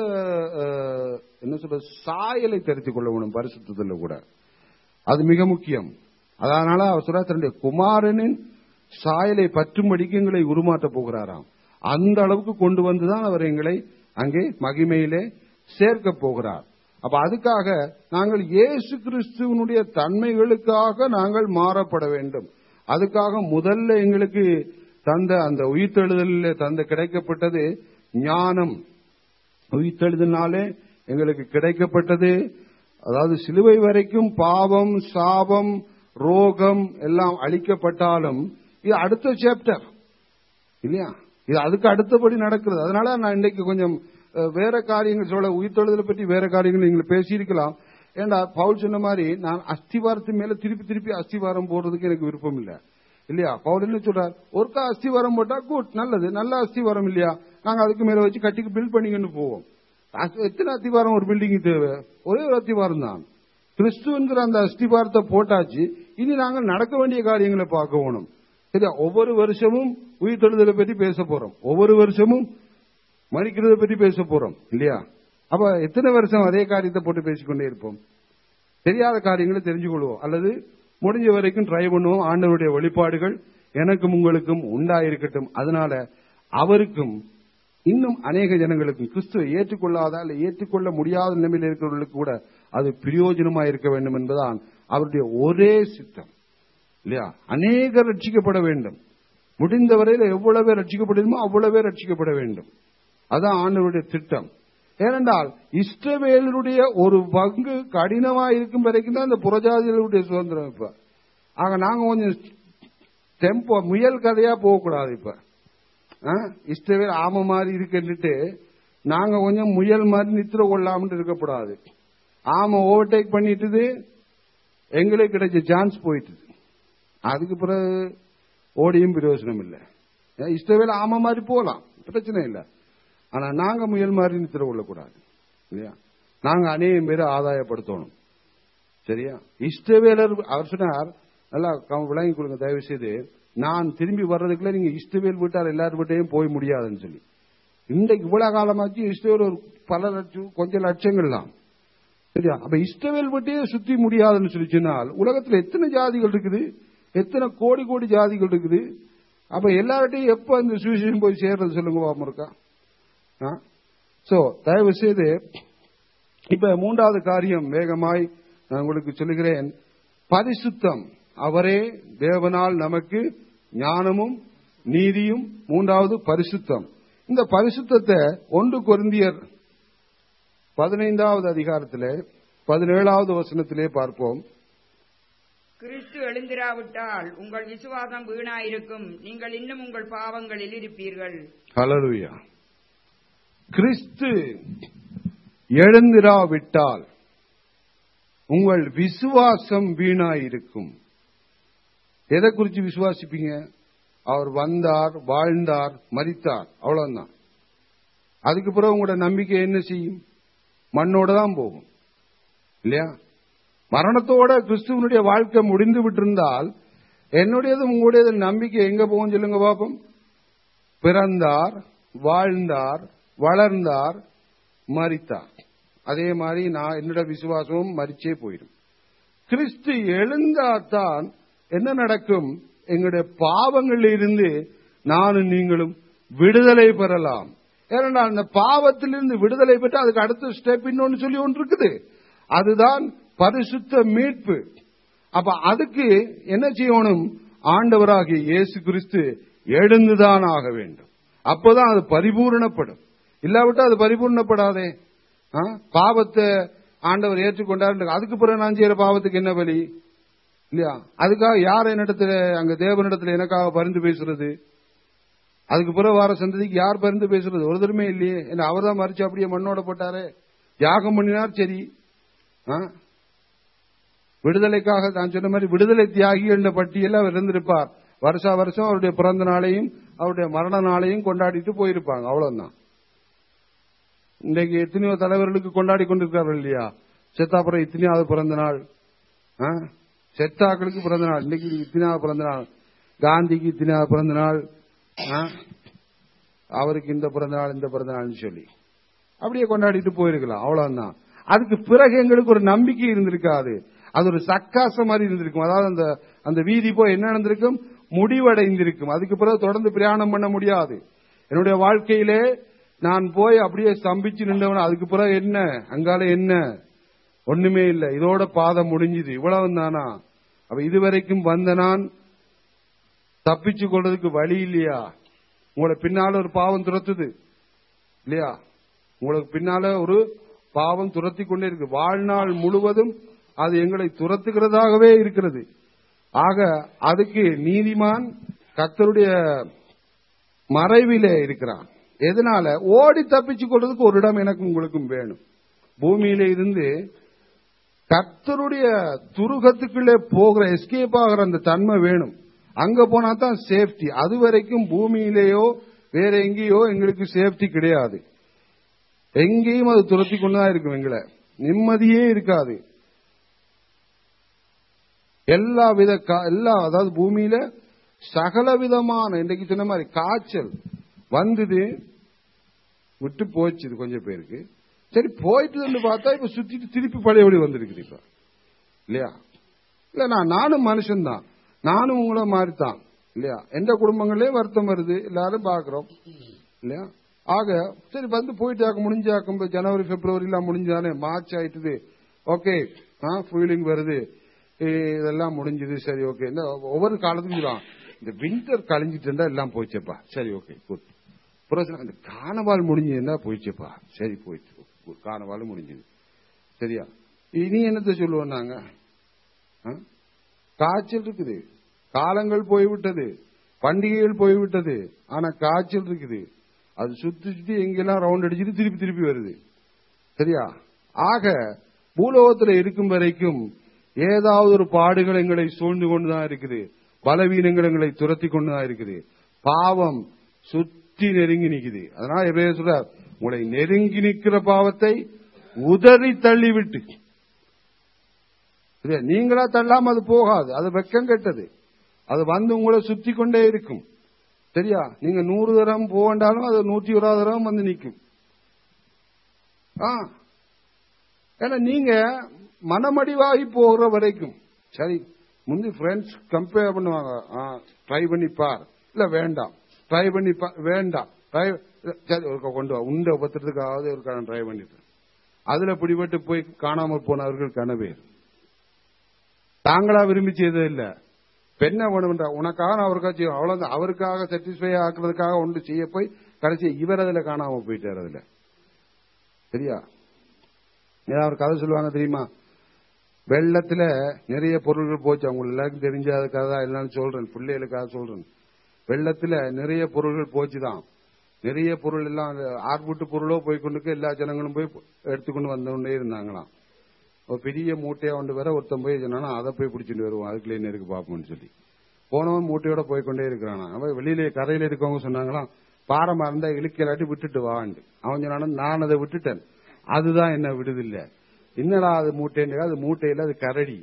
அஹ், என்ன சொல்ற சாயலை தெரிந்து கொள்ள வேணும் பரிசுத்தத்துல கூட அது மிக முக்கியம் அதனால அவர் சொல்ற தன்னுடைய குமாரனின் சாயலை பற்றும்படிக்கு எங்களை உருமாற்ற போகிறாராம் அந்த அளவுக்கு கொண்டு வந்துதான் அவர் எங்களை அங்கே மகிமையிலே சேர்க்க போகிறார் அப்ப அதுக்காக நாங்கள் இயேசு கிறிஸ்துவனுடைய தன்மைகளுக்காக நாங்கள் மாறப்பட வேண்டும் அதுக்காக முதல்ல எங்களுக்கு தந்த அந்த உயிர்த்தெழுதலில் தந்த கிடைக்கப்பட்டது ஞானம் உயிர்த்தெழுதினாலே எங்களுக்கு கிடைக்கப்பட்டது அதாவது சிலுவை வரைக்கும் பாவம் சாபம் ரோகம் எல்லாம் அழிக்கப்பட்டாலும் இது அடுத்த சாப்டர் இல்லையா இது அதுக்கு அடுத்தபடி நடக்கிறது அதனால நான் இன்னைக்கு கொஞ்சம் அஹ், வேற காரியங்கள் சொல்ல உயிர்த்தெழுதலை பற்றி வேற காரியங்கள் நீங்கள் பேசியிருக்கலாம் ஏண்டா பவுல் சொன்ன மாதிரி நான் அஸ்திவாரத்து மேல திருப்பி திருப்பி அஸ்திவாரம் போடுறதுக்கு எனக்கு விருப்பம் இல்ல இல்லையா பவுல் என்ன சொல்றார் ஒருக்கா அஸ்திவாரம் போட்டா குட் நல்லது நல்ல அஸ்திவாரம் இல்லையா நாங்க அதுக்கு மேல வச்சு கட்டிக்கு பில்ட் பண்ணிக்கின்னு போவோம் அஸ்- எத்தனை அத்திவாரம் ஒரு பில்டிங் தேவை ஒரே ஒரு அத்திவாரம் தான் கிறிஸ்துவங்கிற அந்த அஸ்திவாரத்தை போட்டாச்சு இனி நாங்கள் நடக்க வேண்டிய காரியங்களை பார்க்க வேணும் சரியா ஒவ்வொரு வருஷமும் உயிர்த்தெழுதலை பற்றி பேச போறோம் ஒவ்வொரு வருஷமும் மறிக்கிறத பற்றி பேச போறோம் இல்லையா அப்ப எத்தனை வருஷம் அதே காரியத்தை போட்டு பேசிக்கொண்டே இருப்போம் தெரியாத காரியங்களை தெரிஞ்சு கொள்வோம் அல்லது முடிஞ்ச வரைக்கும் ட்ரை பண்ணுவோம் ஆண்டவருடைய வெளிப்பாடுகள் எனக்கும் உங்களுக்கும் உண்டாயிருக்கட்டும் அதனால அவருக்கும் இன்னும் அநேக ஜனங்களுக்கும் கிறிஸ்துவை ஏற்றுக்கொள்ளாத அல்ல ஏற்றுக்கொள்ள முடியாத நிலைமையில் இருக்கிறவர்களுக்கு கூட அது பிரயோஜனமாக இருக்க வேண்டும் என்பதுதான் அவருடைய ஒரே சித்தம் இல்லையா அநேகர் ரட்சிக்கப்பட வேண்டும் முடிந்த வரையில் எவ்வளவு பேர் ரட்சிக்கப்படுமோ அவ்வளவு பேர் ரட்சிக்கப்பட வேண்டும் அதான் ஆண்டவருடைய திட்டம் ஏனென்றால் இஸ்ரவேலருடைய ஒரு பங்கு கடினமா இருக்கும் வரைக்கும் தான் இந்த புறஜாதிகளுடைய சுதந்திரம் இப்ப ஆக நாங்க கொஞ்சம் டெம்போ முயல் கதையா போகக்கூடாது இப்ப ஆ? இஷ்டவேல் ஆம மாதிரி இருக்குன்னுட்டு நாங்க கொஞ்சம் முயல் மாதிரி நித்திர கொள்ளாமட்டு இருக்கக்கூடாது ஆம ஓவர்டேக் பண்ணிட்டுது எங்களுக்கு கிடைச்ச சான்ஸ் போயிட்டுது அதுக்கு பிறகு ஓடியும் பிரயோஜனம் இல்லை ஏன் இஷ்டவேல் ஆம மாதிரி போகலாம் பிரச்சனை இல்லை ஆனா நாங்க முயல் மாதிரி நித்திர கொள்ளக்கூடாது இல்லையா நாங்க அநேகம் பேரை ஆதாயப்படுத்தணும் சரியா இஷ்டவேலர் அவர் சொன்னார் நல்லா க- விளங்கி கொடுங்க தயவு செய்து நான் திரும்பி வர்றதுக்குள்ள நீங்க இஷ்டவேல் வீட்டார் எல்லார் வீட்டையும் போய் முடியாதுன்னு சொல்லி இன்றைக்கு இவ்வளவு காலமாச்சு இஷ்டவேல் ஒரு பல லட்சம் கொஞ்சம் லட்சங்கள் தான் சரியா அப்ப இஷ்டவேல் வீட்டையே சுத்தி முடியாதுன்னு சொல்லி சொன்னால் உலகத்துல எத்தனை ஜாதிகள் இருக்குது எத்தனை கோடி கோடி ஜாதிகள் இருக்குது அப்ப எல்லார்ட்டையும் எப்ப இந்த சுவிசேஷம் போய் சேர்றது சொல்லுங்க பாப்போம் இருக்கா சோ தயவு செய்து இப்ப மூன்றாவது காரியம் வேகமாய் நான் உங்களுக்கு சொல்லுகிறேன் பரிசுத்தம் அவரே தேவனால் நமக்கு ஞானமும் நீதியும் மூன்றாவது பரிசுத்தம் இந்த பரிசுத்தத்தை ஒன்று கொரிந்தியர் பதினைந்தாவது அதிகாரத்திலே பதினேழாவது வசனத்திலே பார்ப்போம் கிறிஸ்து எழுந்திராவிட்டால் உங்கள் விசுவாசம் வீணாயிருக்கும் நீங்கள் இன்னும் உங்கள் பாவங்களில் இருப்பீர்கள் ஹalleluya கிறிஸ்து எழுந்திராவிட்டால் உங்கள் விசுவாசம் வீணாயிருக்கும் எதை குறித்து விசுவாசிப்பீங்க அவர் வந்தார் வாழ்ந்தார் மரித்தார் அவ்வளவுதான் அதுக்கு பிறகு உங்களோட நம்பிக்கை என்ன செய்யும் மண்ணோட தான் போகும் இல்லையா மரணத்தோட கிறிஸ்துவனுடைய வாழ்க்கை முடிந்து விட்டிருந்தால் என்னுடையதும் உங்களுடையது நம்பிக்கை எங்க போகும் சொல்லுங்க பாப்போம் பிறந்தார் வாழ்ந்தார் வளர்ந்தார் மரித்தார் அதே மாதிரி நான் என்னோட விசுவாசமும் மரிச்சே போயிடும் கிறிஸ்து எழுந்தாதான் என்ன நடக்கும் எங்களுடைய பாவங்களில் இருந்து நானும் நீங்களும் விடுதலை பெறலாம் ஏனென்றால் அந்த பாவத்திலிருந்து விடுதலை பெற்று அதுக்கு அடுத்த ஸ்டெப் இன்னொன்னு சொல்லி ஒன்று இருக்குது அதுதான் பரிசுத்த மீட்பு அப்ப அதுக்கு என்ன செய்யணும் ஆண்டவராகிய இயேசு கிறிஸ்து எழுந்துதான் ஆக வேண்டும் அப்பதான் அது பரிபூரணப்படும் இல்லாவிட்டா அது பரிபூர்ணப்படாதே ஆ? பாவத்தை ஆண்டவர் ஏற்றுக்கொண்டார் அதுக்கு பிறகு நான் செய்யற பாவத்துக்கு என்ன வழி இல்லையா அதுக்காக யார் என்னிடத்துல அங்க தேவனிடத்துல எனக்காக பரிந்து பேசுறது அதுக்கு பிறகு வார சந்ததிக்கு யார் பரிந்து பேசுறது ஒருத்தருமே இல்லையே என்ன அவர் தான் மறிச்சு அப்படியே மண்ணோட போட்டாரே தியாகம் பண்ணினார் சரி ஆ? விடுதலைக்காக நான் சொன்ன மாதிரி விடுதலை தியாகிகள் பட்டியலில் அவர் இருந்திருப்பார் வருஷா வருஷம் அவருடைய பிறந்த நாளையும் அவருடைய மரண நாளையும் கொண்டாடிட்டு போயிருப்பாங்க அவ்வளவுதான் இன்றைக்கு எத்தனையோ தலைவர்களுக்கு கொண்டாடி கொண்டிருக்கார்கள் இல்லையா செத்தாப்புறம் இத்தனையாவது பிறந்த நாள் ஆ? செத்தாக்களுக்கு பிறந்த நாள் இன்னைக்கு இத்தனையாவது பிறந்த நாள் காந்திக்கு இத்தனையாவது பிறந்த நாள் ஆ? அவருக்கு இந்த பிறந்த நாள் இந்த பிறந்த நாள்னு சொல்லி அப்படியே கொண்டாடிட்டு போயிருக்கலாம் அவ்வளவுதான் அதுக்கு பிறகு எங்களுக்கு ஒரு நம்பிக்கை இருந்திருக்காது அது ஒரு சக்காசம் மாதிரி இருந்திருக்கும் அதாவது அந்த அந்த வீதி போய் என்ன நடந்திருக்கும் முடிவடைந்திருக்கும் அதுக்கு பிறகு தொடர்ந்து பிரயாணம் பண்ண முடியாது என்னுடைய வாழ்க்கையிலே நான் போய் அப்படியே ஸ்தம்பிச்சு நின்றவன் அதுக்கு பிறகு என்ன அங்கால என்ன ஒண்ணுமே இல்லை இதோட பாதம் முடிஞ்சுது இவ்வளவு தானா அப்ப இதுவரைக்கும் வந்த நான் தப்பிச்சு கொள்றதுக்கு வழி இல்லையா உங்களை பின்னால ஒரு பாவம் துரத்துது இல்லையா உங்களுக்கு பின்னால ஒரு பாவம் துரத்தி கொண்டே இருக்கு வாழ்நாள் முழுவதும் அது எங்களை துரத்துகிறதாகவே இருக்கிறது ஆக அதுக்கு நீதிமான் கர்த்தருடைய மறைவிலே இருக்கிறான் எதனால ஓடி தப்பிச்சு கொள்றதுக்கு ஒரு இடம் எனக்கும் உங்களுக்கும் வேணும் பூமியில இருந்து கர்த்தருடைய துருகத்துக்குள்ளே போகிற எஸ்கேப் ஆகிற அந்த தன்மை வேணும் அங்க போனா தான் சேஃப்டி அது வரைக்கும் பூமியிலேயோ வேற எங்கேயோ எங்களுக்கு சேஃப்டி கிடையாது எங்கேயும் அது துரத்தி கொண்டுதான் இருக்கும் எங்களை நிம்மதியே இருக்காது எல்லா வித கா- எல்லா அதாவது பூமியில சகல விதமான இன்றைக்கு சொன்ன மாதிரி காய்ச்சல் வந்தது விட்டு போச்சுது கொஞ்சம் பேருக்கு சரி போயிட்டு பார்த்தா இப்ப சுத்திட்டு திருப்பி பழையபடி வந்திருக்குது இப்ப இல்லையா இல்ல நான் நானும் மனுஷன்தான் நானும் உங்களை மாதிரி தான் இல்லையா எந்த குடும்பங்களே வருத்தம் வருது எல்லாரும் பாக்குறோம் இல்லையா ஆக சரி வந்து போயிட்டாக்க முடிஞ்சாக்கும் இப்ப ஜனவரி பிப்ரவரி எல்லாம் முடிஞ்சானே மார்ச் ஆயிட்டுது ஓகே ஃபீலிங் வருது ஏ, இதெல்லாம் முடிஞ்சது சரி ஓகே இந்த ஒவ்வொரு காலத்துக்கும் சொல்லுவான் இந்த வின்டர் கழிஞ்சிட்டு இருந்தா எல்லாம் போயிச்சப்பா சரி ஓகே குட் புரோசனம் இந்த காணவால் முடிஞ்சதுன்னா போயிச்சப்பா சரி போயிடுச்சு good, காணவாலும் முடிஞ்சது சரியா இனி என்னத்த சொல்லுவோம் நாங்க ஆ? காய்ச்சல் இருக்குது காலங்கள் போய்விட்டது பண்டிகைகள் போய்விட்டது ஆனா காய்ச்சல் இருக்குது அது சுத்தி சுத்தி எங்கெல்லாம் ரவுண்ட் அடிச்சுட்டு திருப்பி திருப்பி வருது சரியா ஆக பூலோகத்தில் இருக்கும் வரைக்கும் ஏதாவது ஒரு பாடுகள் எங்களை சூழ்ந்து கொண்டுதான் இருக்குது பலவீனங்கள் எங்களை துரத்தி கொண்டுதான் இருக்குது பாவம் சுத்தி நெருங்கி நிக்குது அதனால எப்படியே சொல்ற உங்களை நெருங்கி நிற்கிற பாவத்தை உதறி தள்ளிவிட்டு சரியா? நீங்களா தள்ளாம அது போகாது அது வெக்கம் கெட்டது அது வந்து உங்களை சுத்தி கொண்டே இருக்கும் சரியா நீங்க நூறு தரம் போகண்டாலும் அது நூற்றி ஒரு தரம் வந்து நிற்கும் ஆ ஏன்னா நீங்க மனமடிவாகி போகிற வரைக்கும் சரி முந்தி ஃப்ரெண்ட்ஸ் கம்பேர் பண்ணுவாங்க ட்ரை பண்ணி பார் இல்ல வேண்டாம் ட்ரை பண்ணி பார் வேண்டாம் ட்ரை சரி ஒருக்கா கொண்டு வா உண்ட பத்திரத்துக்காவது ஒரு ட்ரை பண்ணிட்டு அதுல பிடிபட்டு போய் காணாமல் போனவர்கள் கனவேர் தாங்களா விரும்பி செய்தது இல்ல பெண்ணை வேணும்ன்ற உனக்காக நான் அவருக்காக செய்யும் அவ்வளவுதான் அவருக்காக சாட்டிஸ்ஃபை ஆக்குறதுக்காக ஒன்று செய்ய போய் கடைசி இவர் அதுல காணாம போயிட்டார் அதுல சரியா ஏதாவது ஒரு கதை சொல்லுவாங்க தெரியுமா வெள்ளத்துல நிறைய பொருள்கள் போச்சு அவங்க எல்லாருக்கும் தெரிஞ்ச அதுக்காக தான் எல்லாம் சொல்றேன் பிள்ளைகளுக்காக சொல்றேன் வெள்ளத்துல நிறைய பொருள்கள் போச்சுதான் நிறைய பொருள் எல்லாம் அந்த ஆர்புட்டு பொருளோ போய் கொண்டு எல்லா ஜனங்களும் போய் எடுத்துக்கொண்டு வந்தோடனே இருந்தாங்களாம் ஒரு பெரிய மூட்டையா கொண்டு வர ஒருத்தன் போய் சொன்னானா அதை போய் பிடிச்சிட்டு வருவோம் அதுக்குள்ளே என்ன இருக்கு பாப்போம்னு சொல்லி போனவன் மூட்டையோட போய் கொண்டே இருக்கிறானா அவன் வெளியில கரையில இருக்கவங்க சொன்னாங்களாம் பாரமா இருந்தா இழுக்கலாட்டி விட்டுட்டு வாண்டு அவன் சொன்னானா நான் அதை விட்டுட்டேன் அதுதான் என்ன விடுதில்ல என்னடா அது மூட்டைன்னு அது மூட்டையில அது கரடி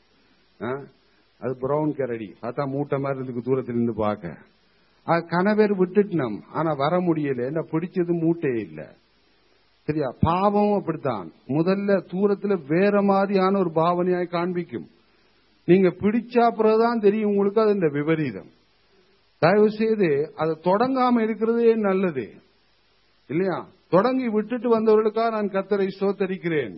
ஆ? அது பிரவுன் கரடி அதான் மூட்டை மாதிரி இருக்கு தூரத்துல இருந்து பார்க்க அது கணவர் விட்டுட்டோம் ஆனா வர முடியல என்ன பிடிச்சது மூட்டையே இல்ல சரியா பாவம் அப்படித்தான் முதல்ல தூரத்துல வேற மாதிரியான ஒரு பாவனையாய் காண்பிக்கும் நீங்க பிடிச்சா பிறகுதான் தெரியும் உங்களுக்கு அது இந்த விபரீதம் தயவு செய்து அதை தொடங்காம இருக்கிறதே நல்லது இல்லையா தொடங்கி விட்டுட்டு வந்தவர்களுக்காக நான் கத்தரை ஸ்தோத்தரிக்கிறேன்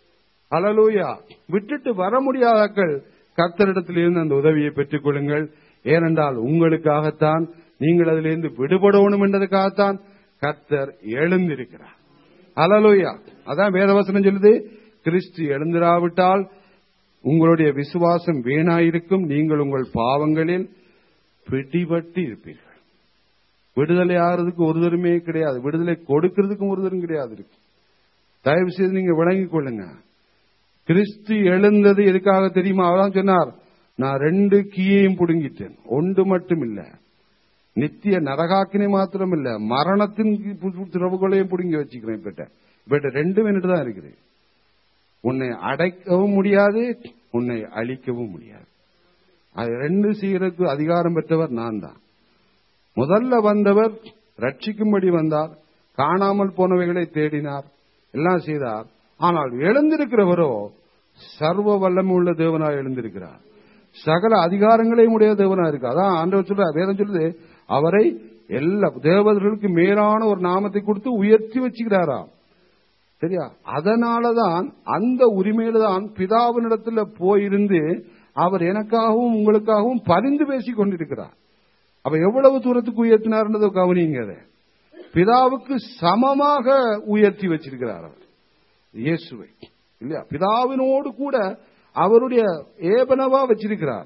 அலலூயா விட்டுட்டு வர முடியாதாக்கள் கர்த்தரிடத்திலிருந்து அந்த உதவியை பெற்றுக் கொள்ளுங்கள் ஏனென்றால் உங்களுக்காகத்தான் நீங்கள் அதிலிருந்து விடுபடணும் என்றதுக்காகத்தான் கர்த்தர் எழுந்திருக்கிறார் அலலூயா அதான் வேதவசனம் சொல்லுது கிறிஸ்து எழுந்திராவிட்டால் உங்களுடைய விசுவாசம் வீணாயிருக்கும் நீங்கள் உங்கள் பாவங்களில் பிடிபட்டு இருப்பீர்கள் விடுதலை ஆகிறதுக்கு ஒருதருமே கிடையாது விடுதலை கொடுக்கிறதுக்கும் ஒருதரும் கிடையாது இருக்கு தயவு செய்து நீங்க விளங்கிக் கொள்ளுங்க கிறிஸ்து எழுந்தது எதுக்காக தெரியுமா அவதான் சொன்னார் நான் ரெண்டு கீயையும் புடுங்கிட்டேன் ஒன்று மட்டும் இல்ல நித்திய நரகாக்கினை மாத்திரம் இல்ல மரணத்தின் திறவுகளையும் புடுங்கி வச்சுக்கிறேன் இப்பட்ட இப்பட்ட ரெண்டும் என்னட்டு தான் இருக்குது உன்னை அடைக்கவும் முடியாது உன்னை அழிக்கவும் முடியாது அது ரெண்டு செய்யறதுக்கு அதிகாரம் பெற்றவர் நான் தான் முதல்ல வந்தவர் ரட்சிக்கும்படி வந்தார் காணாமல் போனவைகளை தேடினார் எல்லாம் செய்தார் ஆனால் எழுந்திருக்கிறவரோ சர்வ வல்லமை உள்ள தேவனாய் எழுந்திருக்கிறார் சகல அதிகாரங்களையும் உடைய தேவனா இருக்கு அதான் ஆண்டவர் சொல்ற வேதம் சொல்லுது அவரை எல்லா தேவதர்களுக்கு மேலான ஒரு நாமத்தை கொடுத்து உயர்த்தி வச்சுக்கிறாராம் சரியா அதனாலதான் அந்த உரிமையில தான் பிதாவினிடத்துல போயிருந்து அவர் எனக்காகவும் உங்களுக்காகவும் பரிந்து பேசிக் கொண்டிருக்கிறார் அப்ப எவ்வளவு தூரத்துக்கு உயர்த்தினார்ன்றதை கவனிங்க அதை. பிதாவுக்கு சமமாக உயர்த்தி வச்சிருக்கிறார் அவர் இயேசுவை இல்லையா பிதாவினோடு கூட அவருடைய ஏபனவா வச்சிருக்கிறார்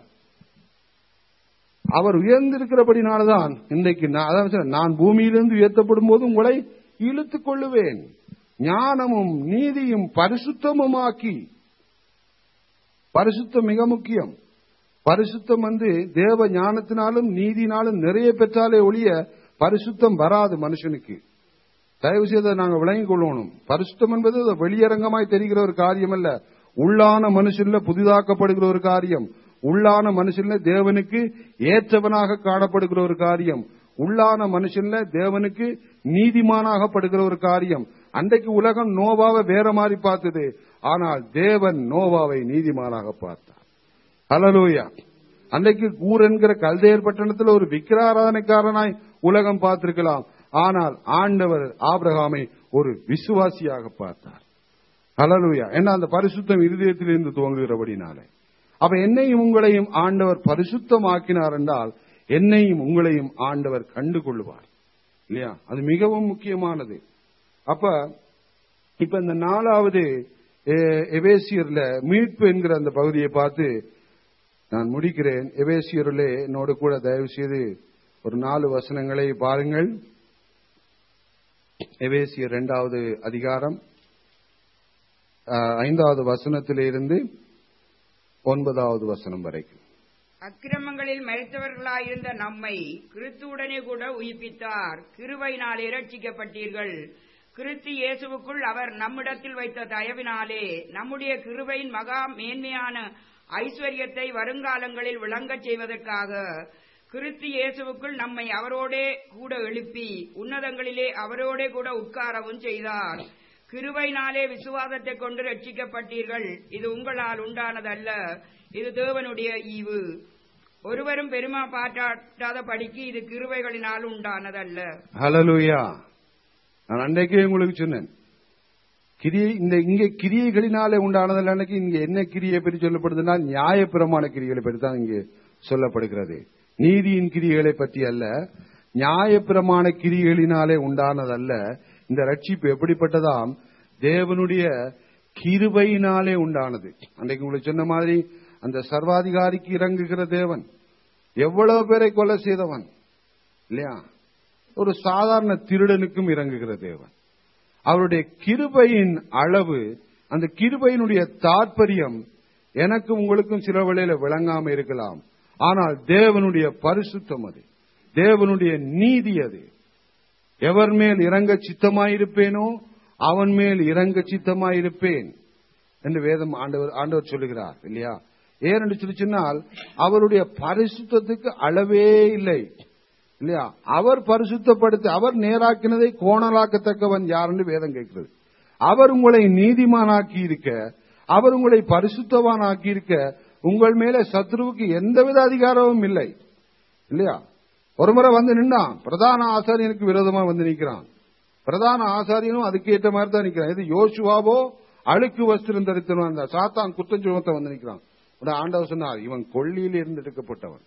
அவர் உயர்ந்திருக்கிறபடினால்தான் இன்றைக்கு நான் அதான் சொல்றேன், நான் பூமியிலிருந்து உயர்த்தப்படும் போது உங்களை இழுத்துக் கொள்ளுவேன் ஞானமும் நீதியும் பரிசுத்தமுமாக்கி பரிசுத்தம் மிக முக்கியம் பரிசுத்தம் வந்து தேவ ஞானத்தினாலும் நீதினாலும் நிறைய பெற்றாலே ஒழிய பரிசுத்தம் வராது மனுஷனுக்கு தயவு செய்து அதை நாங்கள் விளங்கிக் கொள்ளணும் பரிசுத்தம் என்பது அது வெளியரங்கமாய் தெரிகிற ஒரு காரியம் அல்ல உள்ளான மனுஷன்ல புதிதாக்கப்படுகிற ஒரு காரியம் உள்ளான மனுஷன்ல தேவனுக்கு ஏற்றவனாக காணப்படுகிற ஒரு காரியம் உள்ளான மனுஷன்ல தேவனுக்கு நீதிமானாகப்படுகிற ஒரு காரியம் அன்றைக்கு உலகம் நோவாவை வேற மாதிரி பார்த்தது ஆனால் தேவன் நோவாவை நீதிமானாக பார்த்தார் ஹலலூயா அன்றைக்கு கூர் என்கிற கல்தேர் பட்டணத்தில் ஒரு விக்கிராராதனைக்காரனாய் உலகம் பார்த்திருக்கலாம் ஆனால் ஆண்டவர் ஆபிரகாமை ஒரு விசுவாசியாக பார்த்தார் ஹலலூயா என்ன அந்த பரிசுத்தம் இருதயத்திலிருந்து துவங்குகிறபடினாலே அப்ப என்னையும் உங்களையும் ஆண்டவர் பரிசுத்தமாக்கினார் என்றால் என்னையும் உங்களையும் ஆண்டவர் கண்டு கொள்ளுவார் இல்லையா அது மிகவும் முக்கியமானது அப்ப இப்ப இந்த நாலாவது எ- எபேசியர்ல மீட்பு என்கிற அந்த பகுதியை பார்த்து நான் முடிக்கிறேன் எபேசியரிலே என்னோடு கூட தயவு செய்து ஒரு நாலு வசனங்களை பாருங்கள் எபேசியர் இரண்டாவது அதிகாரம் அஹ், ஐந்தாவது வசனத்திலிருந்து ஒன்பதாவது வசனம் வரைக்கும் அக்கிரமங்களில் மறைத்தவர்களாயிருந்த நம்மை கிறிஸ்துவுடனே கூட உயிர்ப்பித்தார் கிருபையினாலே ரட்சிக்கப்பட்டீர்கள் கிறிஸ்து இயேசுவுக்குள் அவர் நம்மிடத்தில் வைத்த தயவினாலே நம்முடைய கிருபையின் மகா மேன்மையான ஐஸ்வர்யத்தை வருங்காலங்களில் விளங்கச் செய்வதற்காக கிறிஸ்து இயேசுவுக்குள் நம்மை அவரோடே கூட எழுப்பி உன்னதங்களிலே அவரோடே கூட உட்காரவும் செய்தார் கிருபையினாலே விசுவாசத்தை கொண்டு ரட்சிக்கப்பட்டீர்கள் இது உங்களால் உண்டானதல்ல இது தேவனுடைய ஈவு ஒருவரும் பெருமா பாராட்டாத படிக்கு இது கிருபைகளினால் உண்டானதல்ல ஹலலூயா நான் அன்றைக்கே உங்களுக்கு சொன்னேன் கிரியை இந்த இங்க கிரியைகளினாலே உண்டானதில் அன்னைக்கு இங்க என்ன கிரியை பற்றி சொல்லப்படுதுன்னா நியாயப்பிரமாண கிரியைகளை பற்றி தான் இங்கே சொல்லப்படுகிறது நீதியின் கிரியைகளை பற்றி அல்ல நியாயப்பிரமாண கிரியைகளினாலே உண்டானதல்ல இந்த ரட்சிப்பு எப்படிப்பட்டதாம் தேவனுடைய கிருபையினாலே உண்டானது அன்றைக்கு உங்களுக்கு சொன்ன மாதிரி அந்த சர்வாதிகாரிக்கு இறங்குகிற தேவன் எவ்வளவு பேரை கொலை செய்தவன் இல்லையா ஒரு சாதாரண திருடனுக்கும் இறங்குகிற தேவன் அவருடைய கிருபையின் அளவு அந்த கிருபையினுடைய தாற்பயம் எனக்கு உங்களுக்கும் சில வேளையில விளங்காம இருக்கலாம் ஆனால் தேவனுடைய பரிசுத்தம் அது தேவனுடைய நீதி அது எவர் மேல் இறங்க சித்தமாயிருப்பேனோ அவன் மேல் இறங்க சித்தமாயிருப்பேன் என்று வேதம் ஆண்டவர் ஆண்டவர் சொல்லுகிறார் இல்லையா ஏனென்று சொல்லி சொன்னால் அவருடைய பரிசுத்தத்துக்கு அளவே இல்லை இல்லையா அவர் பரிசுத்தப்படுத்தி அவர் நேராக்கினதை கோணலாக்கத்தக்கவன் யார் என்று வேதம் கேட்கிறது அவர் உங்களை நீதிமானாக்கி இருக்க அவர் உங்களை பரிசுத்தவானாக்கி இருக்க உங்கள் மேல சத்ருவுக்கு எந்தவித அதிகாரமும் இல்லை இல்லையா ஒரு முறை வந்து நின்னான் பிரதான ஆசாரியனுக்கு விரோதமா வந்து நிற்கிறான் பிரதான ஆசாரியனும் அதுக்கு ஏற்ற மாதிரி தான் நிற்கிறான் இது யோசுவாவோ அழுக்கு வஸ்திரம் தரித்தவன் அந்த சாத்தான் குற்றம் சுமத்த வந்து நிற்கிறான் உடனே ஆண்டவர் சொன்னார் இவன் கொள்ளியில இருந்து எடுக்கப்பட்டவன்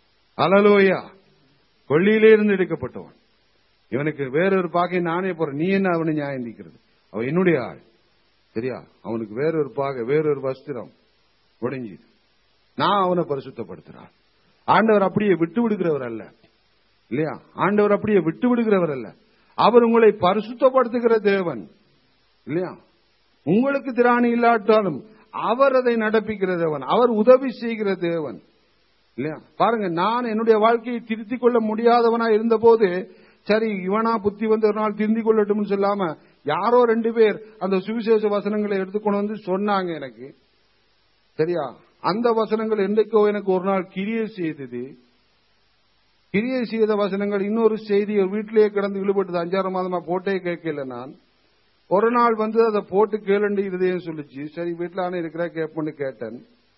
அலலோயா கொள்ளியிலே இருந்து எடுக்கப்பட்டவன் இவனுக்கு வேறொரு பாகை நானே போறேன் நீ என்ன அவனை நியாயம் நிற்கிறது அவன் என்னுடைய ஆள் சரியா அவனுக்கு வேறொரு பாகை வேறொரு வஸ்திரம் ஒடுங்கி நான் அவனை பரிசுத்தப்படுத்துறான் ஆண்டவர் அப்படியே விட்டு விடுகிறவர் அல்ல இல்லையா ஆண்டவர் அப்படியே விட்டு விடுகிறவர் அல்ல அவர் உங்களை பரிசுத்தப்படுத்துகிற தேவன் இல்லையா உங்களுக்கு திராணி இல்லாட்டாலும் அவர் அதை நடப்பிக்கிற தேவன் அவர் உதவி செய்கிற தேவன் இல்லையா பாருங்க நான் என்னுடைய வாழ்க்கையை திருத்திக் கொள்ள முடியாதவனா இருந்தபோது சரி இவனா புத்தி வந்து ஒரு நாள் திருந்திக் கொள்ளட்டும்னு சொல்லாம யாரோ ரெண்டு பேர் அந்த சுவிசேஷ வசனங்களை எடுத்துக்கொண்டு வந்து சொன்னாங்க எனக்கு சரியா அந்த வசனங்கள் என்றைக்கோ எனக்கு ஒரு நாள் கிரியை செய்தது கிரியை செய்த வசனங்கள் இன்னொரு செய்தி ஒரு வீட்டிலேயே கிடந்து இழுபட்டது அஞ்சாறு மாதமா போட்டே கேட்கல நான் ஒரு நாள் வந்து அதை போட்டு கேளுண்டு இருதயம் சொல்லுச்சு சரி வீட்டில் ஆன இருக்கிற கேட்பேன்னு கேட்டேன்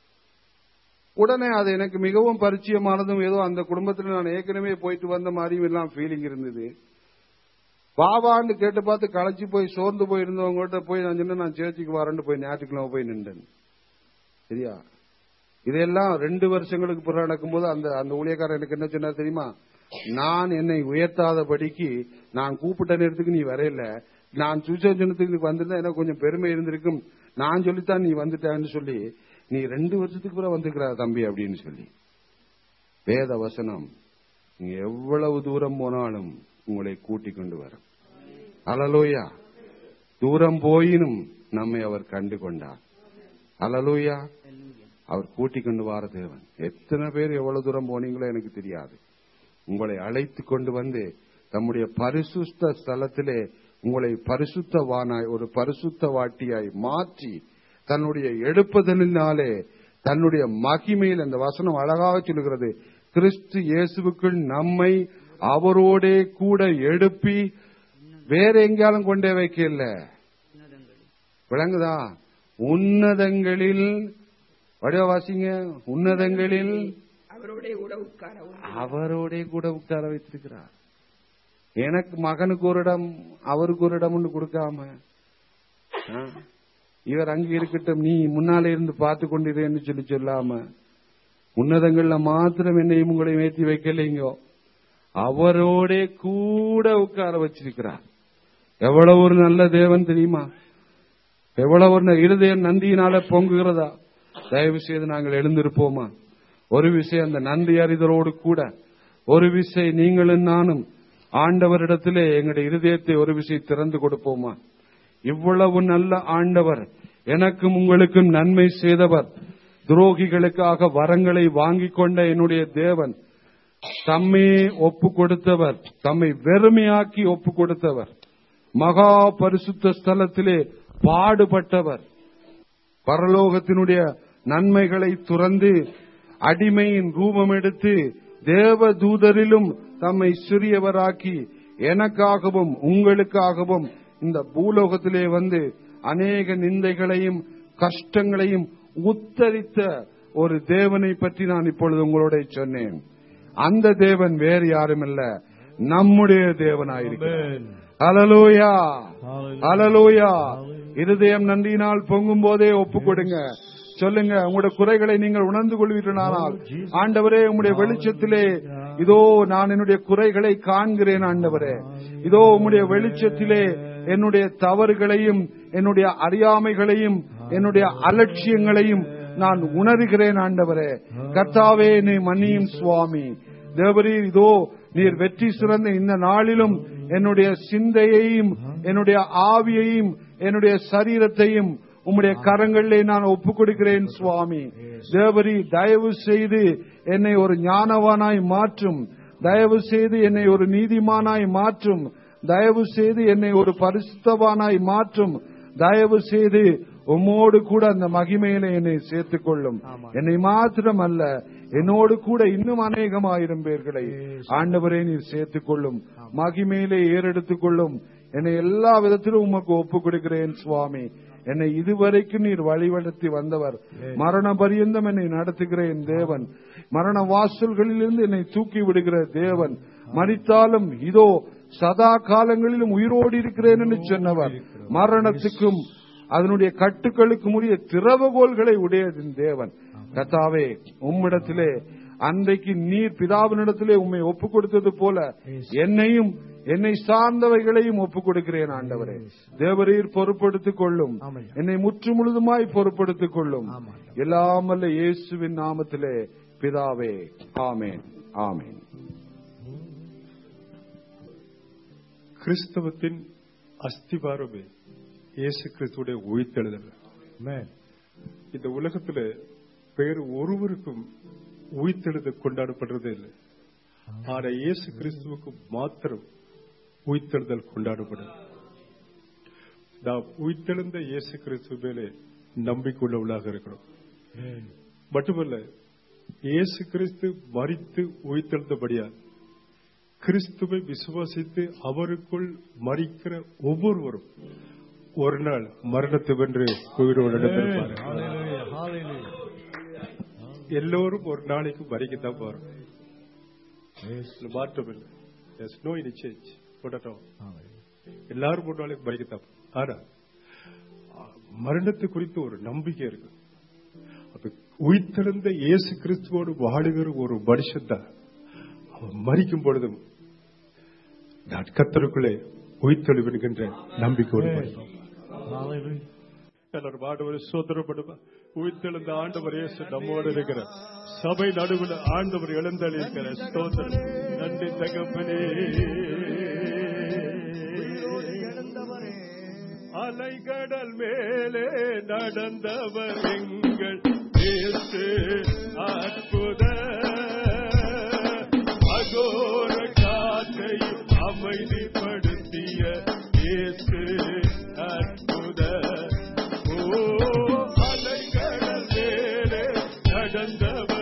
உடனே அது எனக்கு மிகவும் பரிச்சயமானதும் ஏதோ அந்த குடும்பத்தில் நான் ஏற்கனவே போயிட்டு வந்த மாதிரியும் எல்லாம் ஃபீலிங் இருந்தது பாபான்னு கேட்டு பார்த்து களைச்சு போய் சோர்ந்து போய் இருந்தவங்ககிட்ட போய் நான் சொன்னேன் நான் சேர்ச்சிக்கு வரேன்னு போய் ஞாயிற்றுக்கிழமை போய் நின்றேன் சரியா இதெல்லாம் ரெண்டு வருஷங்களுக்கு பிறகு நடக்கும்போது அந்த அந்த ஊழியக்காரர் எனக்கு என்ன சொன்னார் தெரியுமா நான் என்னை உயர்த்தாதபடிக்கு நான் கூப்பிட்ட நேரத்துக்கு நீ வரையில நான் சுவிசேஷனத்துக்கு வந்திருந்தா எனக்கு கொஞ்சம் பெருமை இருந்திருக்கும் நான் சொல்லித்தான் நீ வந்துட்டான்னு சொல்லி நீ ரெண்டு வருஷத்துக்கு பிறகு வந்திருக்கிற தம்பி அப்படின்னு சொல்லி வேத வசனம் நீங்க எவ்வளவு தூரம் போனாலும் உங்களை கூட்டிக் கொண்டு வரும் அலலோயா தூரம் போயினும் நம்மை அவர் கண்டு கொண்டார் அலலோயா அவர் கூட்டிக் கொண்டு வார தேவன் எத்தனை பேர் எவ்வளவு தூரம் போனீங்களோ எனக்கு தெரியாது உங்களை அழைத்து கொண்டு வந்து தம்முடைய பரிசுத்த ஸ்தலத்திலே உங்களை பரிசுத்தவானாய் ஒரு பரிசுத்த வாட்டியாய் மாற்றி தன்னுடைய எடுப்பதனாலே தன்னுடைய மகிமையில் அந்த வசனம் அழகாக சொல்லுகிறது கிறிஸ்து இயேசுவுக்குள் நம்மை அவரோடே கூட எழுப்பி வேற எங்கேயாலும் கொண்டே வைக்கல விளங்குதா உன்னதங்களில் வடிவ வாசிங்க உன்னதங்களில் அவரோட கூட உட்காரவும் அவரோடே கூட உட்கார வைத்திருக்கிறார் எனக்கு மகனுக்கு ஒரு இடம் அவருக்கு ஒரு இடம் கொடுக்காம ஆ, இவர் அங்க இருக்கட்டும் நீ முன்னாலே இருந்து பார்த்து கொண்டிருன்னு சொல்லி சொல்லாம உன்னதங்கள்ல மாத்திரம் என்னையும் உங்களையும் ஏற்றி வைக்கலைங்கோ அவரோடே கூட உட்கார வச்சிருக்கிறார் எவ்வளவு ஒரு நல்ல தேவன் தெரியுமா எவ்வளவு ஒரு இருதயம் நந்தியினால பொங்குகிறதா தயவு செய்து நாங்கள் எழுந்திருப்போமா ஒரு விஷயம் அந்த நன்றி அறிதலோடு கூட ஒரு விஷயம் நீங்களும் நானும் ஆண்டவரிடத்திலே எங்களுடைய இருதயத்தை ஒரு விஷயம் திறந்து கொடுப்போமா இவ்வளவு நல்ல ஆண்டவர் எனக்கும் உங்களுக்கும் நன்மை செய்தவர் துரோகிகளுக்காக வரங்களை வாங்கிக் கொண்ட என்னுடைய தேவன் தம்மே ஒப்பு கொடுத்தவர் தம்மை வெறுமையாக்கி ஒப்பு கொடுத்தவர் மகா பரிசுத்த ஸ்தலத்திலே பாடுபட்டவர் பரலோகத்தினுடைய நன்மைகளை துறந்து அடிமையின் ரூபம் எடுத்து தேவ தூதரிலும் தம்மை சிறியவராக்கி எனக்காகவும் உங்களுக்காகவும் இந்த பூலோகத்திலே வந்து அநேக நிந்தைகளையும் கஷ்டங்களையும் உத்தரித்த ஒரு தேவனை பற்றி நான் இப்பொழுது உங்களோட சொன்னேன் அந்த தேவன் வேறு யாருமல்ல நம்முடைய தேவனாயிருக்கிறார் அலலூயா அலலூயா இருதயம் நன்றியினால் பொங்கும் போதே ஒப்பு கொடுங்க சொல்லுங்க உங்களுடைய குறைகளை நீங்கள் உணர்ந்து கொள்வீர்களானால் ஆண்டவரே உம்முடைய வெளிச்சத்திலே இதோ நான் என்னுடைய குறைகளை காண்கிறேன் ஆண்டவரே இதோ உம்முடைய வெளிச்சத்திலே என்னுடைய தவறுகளையும் என்னுடைய அறியாமைகளையும் என்னுடைய அலட்சியங்களையும் நான் உணர்கிறேன் ஆண்டவரே கர்த்தாவே என்னை மன்னியும் சுவாமி தேவரீர் இதோ நீர் வெற்றி சிறந்த இந்த நாளிலும் என்னுடைய சிந்தையையும் என்னுடைய ஆவியையும் என்னுடைய சரீரத்தையும் உம்முடைய கரங்களிலே நான் ஒப்புக் கொடுக்கிறேன் சுவாமி தேவரி தயவு செய்து என்னை ஒரு ஞானவானாய் மாற்றும் தயவு செய்து என்னை ஒரு நீதிமானாய் மாற்றும் தயவு செய்து என்னை ஒரு பரிசுத்தவானாய் மாற்றும் தயவு செய்து உம்மோடு கூட அந்த மகிமையில என்னை சேர்த்துக் கொள்ளும் என்னை மாத்திரம் அல்ல என்னோடு கூட இன்னும் அநேகமாயிரம் பேர்களை ஆண்டவரே நீர் சேர்த்துக் கொள்ளும் மகிமையிலே ஏறெடுத்துக் கொள்ளும் என்னை எல்லா விதத்திலும் உமக்கு ஒப்புக் கொடுக்கிறேன் சுவாமி என்னை இதுவரைக்கும் நீர் வழிவடத்தி வந்தவர் மரண பரியந்தம் என்னை நடத்துகிறேன் தேவன் மரண வாசல்களிலிருந்து என்னை தூக்கி விடுகிற தேவன் மறித்தாலும் இதோ சதா காலங்களிலும் உயிரோடு இருக்கிறேன் என்று சொன்னவர் மரணத்துக்கும் அதனுடைய கட்டுக்களுக்கும் உரிய திறவுகோள்களை உடையதின் தேவன் கத்தாவே உம்மிடத்திலே அன்றைக்கு நீர் பிதாவினிடத்திலே உம்மை ஒப்புக் கொடுத்தது போல என்னையும் என்னை சார்ந்தவைகளையும் ஒப்புக் கொடுக்கிறேன் ஆண்டவரே தேவரீர் பொறுப்படுத்திக் கொள்ளும் என்னை முற்று முழுதுமாய் பொறுப்படுத்திக் கொள்ளும் எல்லாமல்ல இயேசுவின் நாமத்திலே பிதாவே ஆமேன் ஆமேன் கிறிஸ்தவத்தின் அஸ்திபாரமே இயேசு கிறிஸ்துடைய உயிர்த்தெழுதல் இந்த உலகத்துல வேறு ஒருவருக்கும் உயிர்த்தெழுதல் கொண்டாடப்படுறதே இல்லை ஆனா இயேசு கிறிஸ்துவுக்கு மாத்திரம் உயிர்த்தெழுதல் கொண்டாடப்படும் நாம் உயிர்த்தெழுந்த இயேசு கிறிஸ்து மேலே நம்பிக்கை உள்ளவர்களாக இருக்கிறோம் மட்டுமல்ல இயேசு கிறிஸ்து மறித்து உயிர்த்தெழுந்தபடியால் கிறிஸ்துவை விசுவாசித்து அவருக்குள் மறிக்கிற ஒவ்வொருவரும் ஒரு நாள் மரணத்தை வென்று உயிரோடு இடம்பெறுவார்கள் எல்லோரும் ஒரு நாளைக்கு மறிக்கத்தான் போறோம் இதுல மாற்றம் இல்லை There's no any change. Not at all. எல்லாரும் ஒரு நாளைக்கு மறிக்கத்தான் போறோம். ஆனா மரணத்தை குறித்து ஒரு நம்பிக்கை இருக்கு அப்ப உயிர்த்தெழுந்த இயேசு கிறிஸ்துவோடு வாழுகிற ஒரு மனுஷன் தான் அவன் மறிக்கும் பொழுதும் நான் கத்தருக்குள்ளே உயிர்த்தெழுவின்கின்ற நம்பிக்கையோடு மறிப்பான். எல்லாரும் ஆண்டவரை சோதரப்படுவா உயிர்த்தெழுந்த ஆண்டவர் இயேசு நம்மோடு இருக்கிற சபை நடுவில் ஆண்டவர் எழுந்தளி இருக்கிற ஸ்தோத்திரம் நன்றி தகப்பனே அலைகடல் மேலே நடந்தவர் எங்கள் இயேசு அற்புத அகோர காற்றையும் அமைதிப்படுத்திய இயேசு அற்புத ஓ அலைகடல் மேலே நடந்தவர்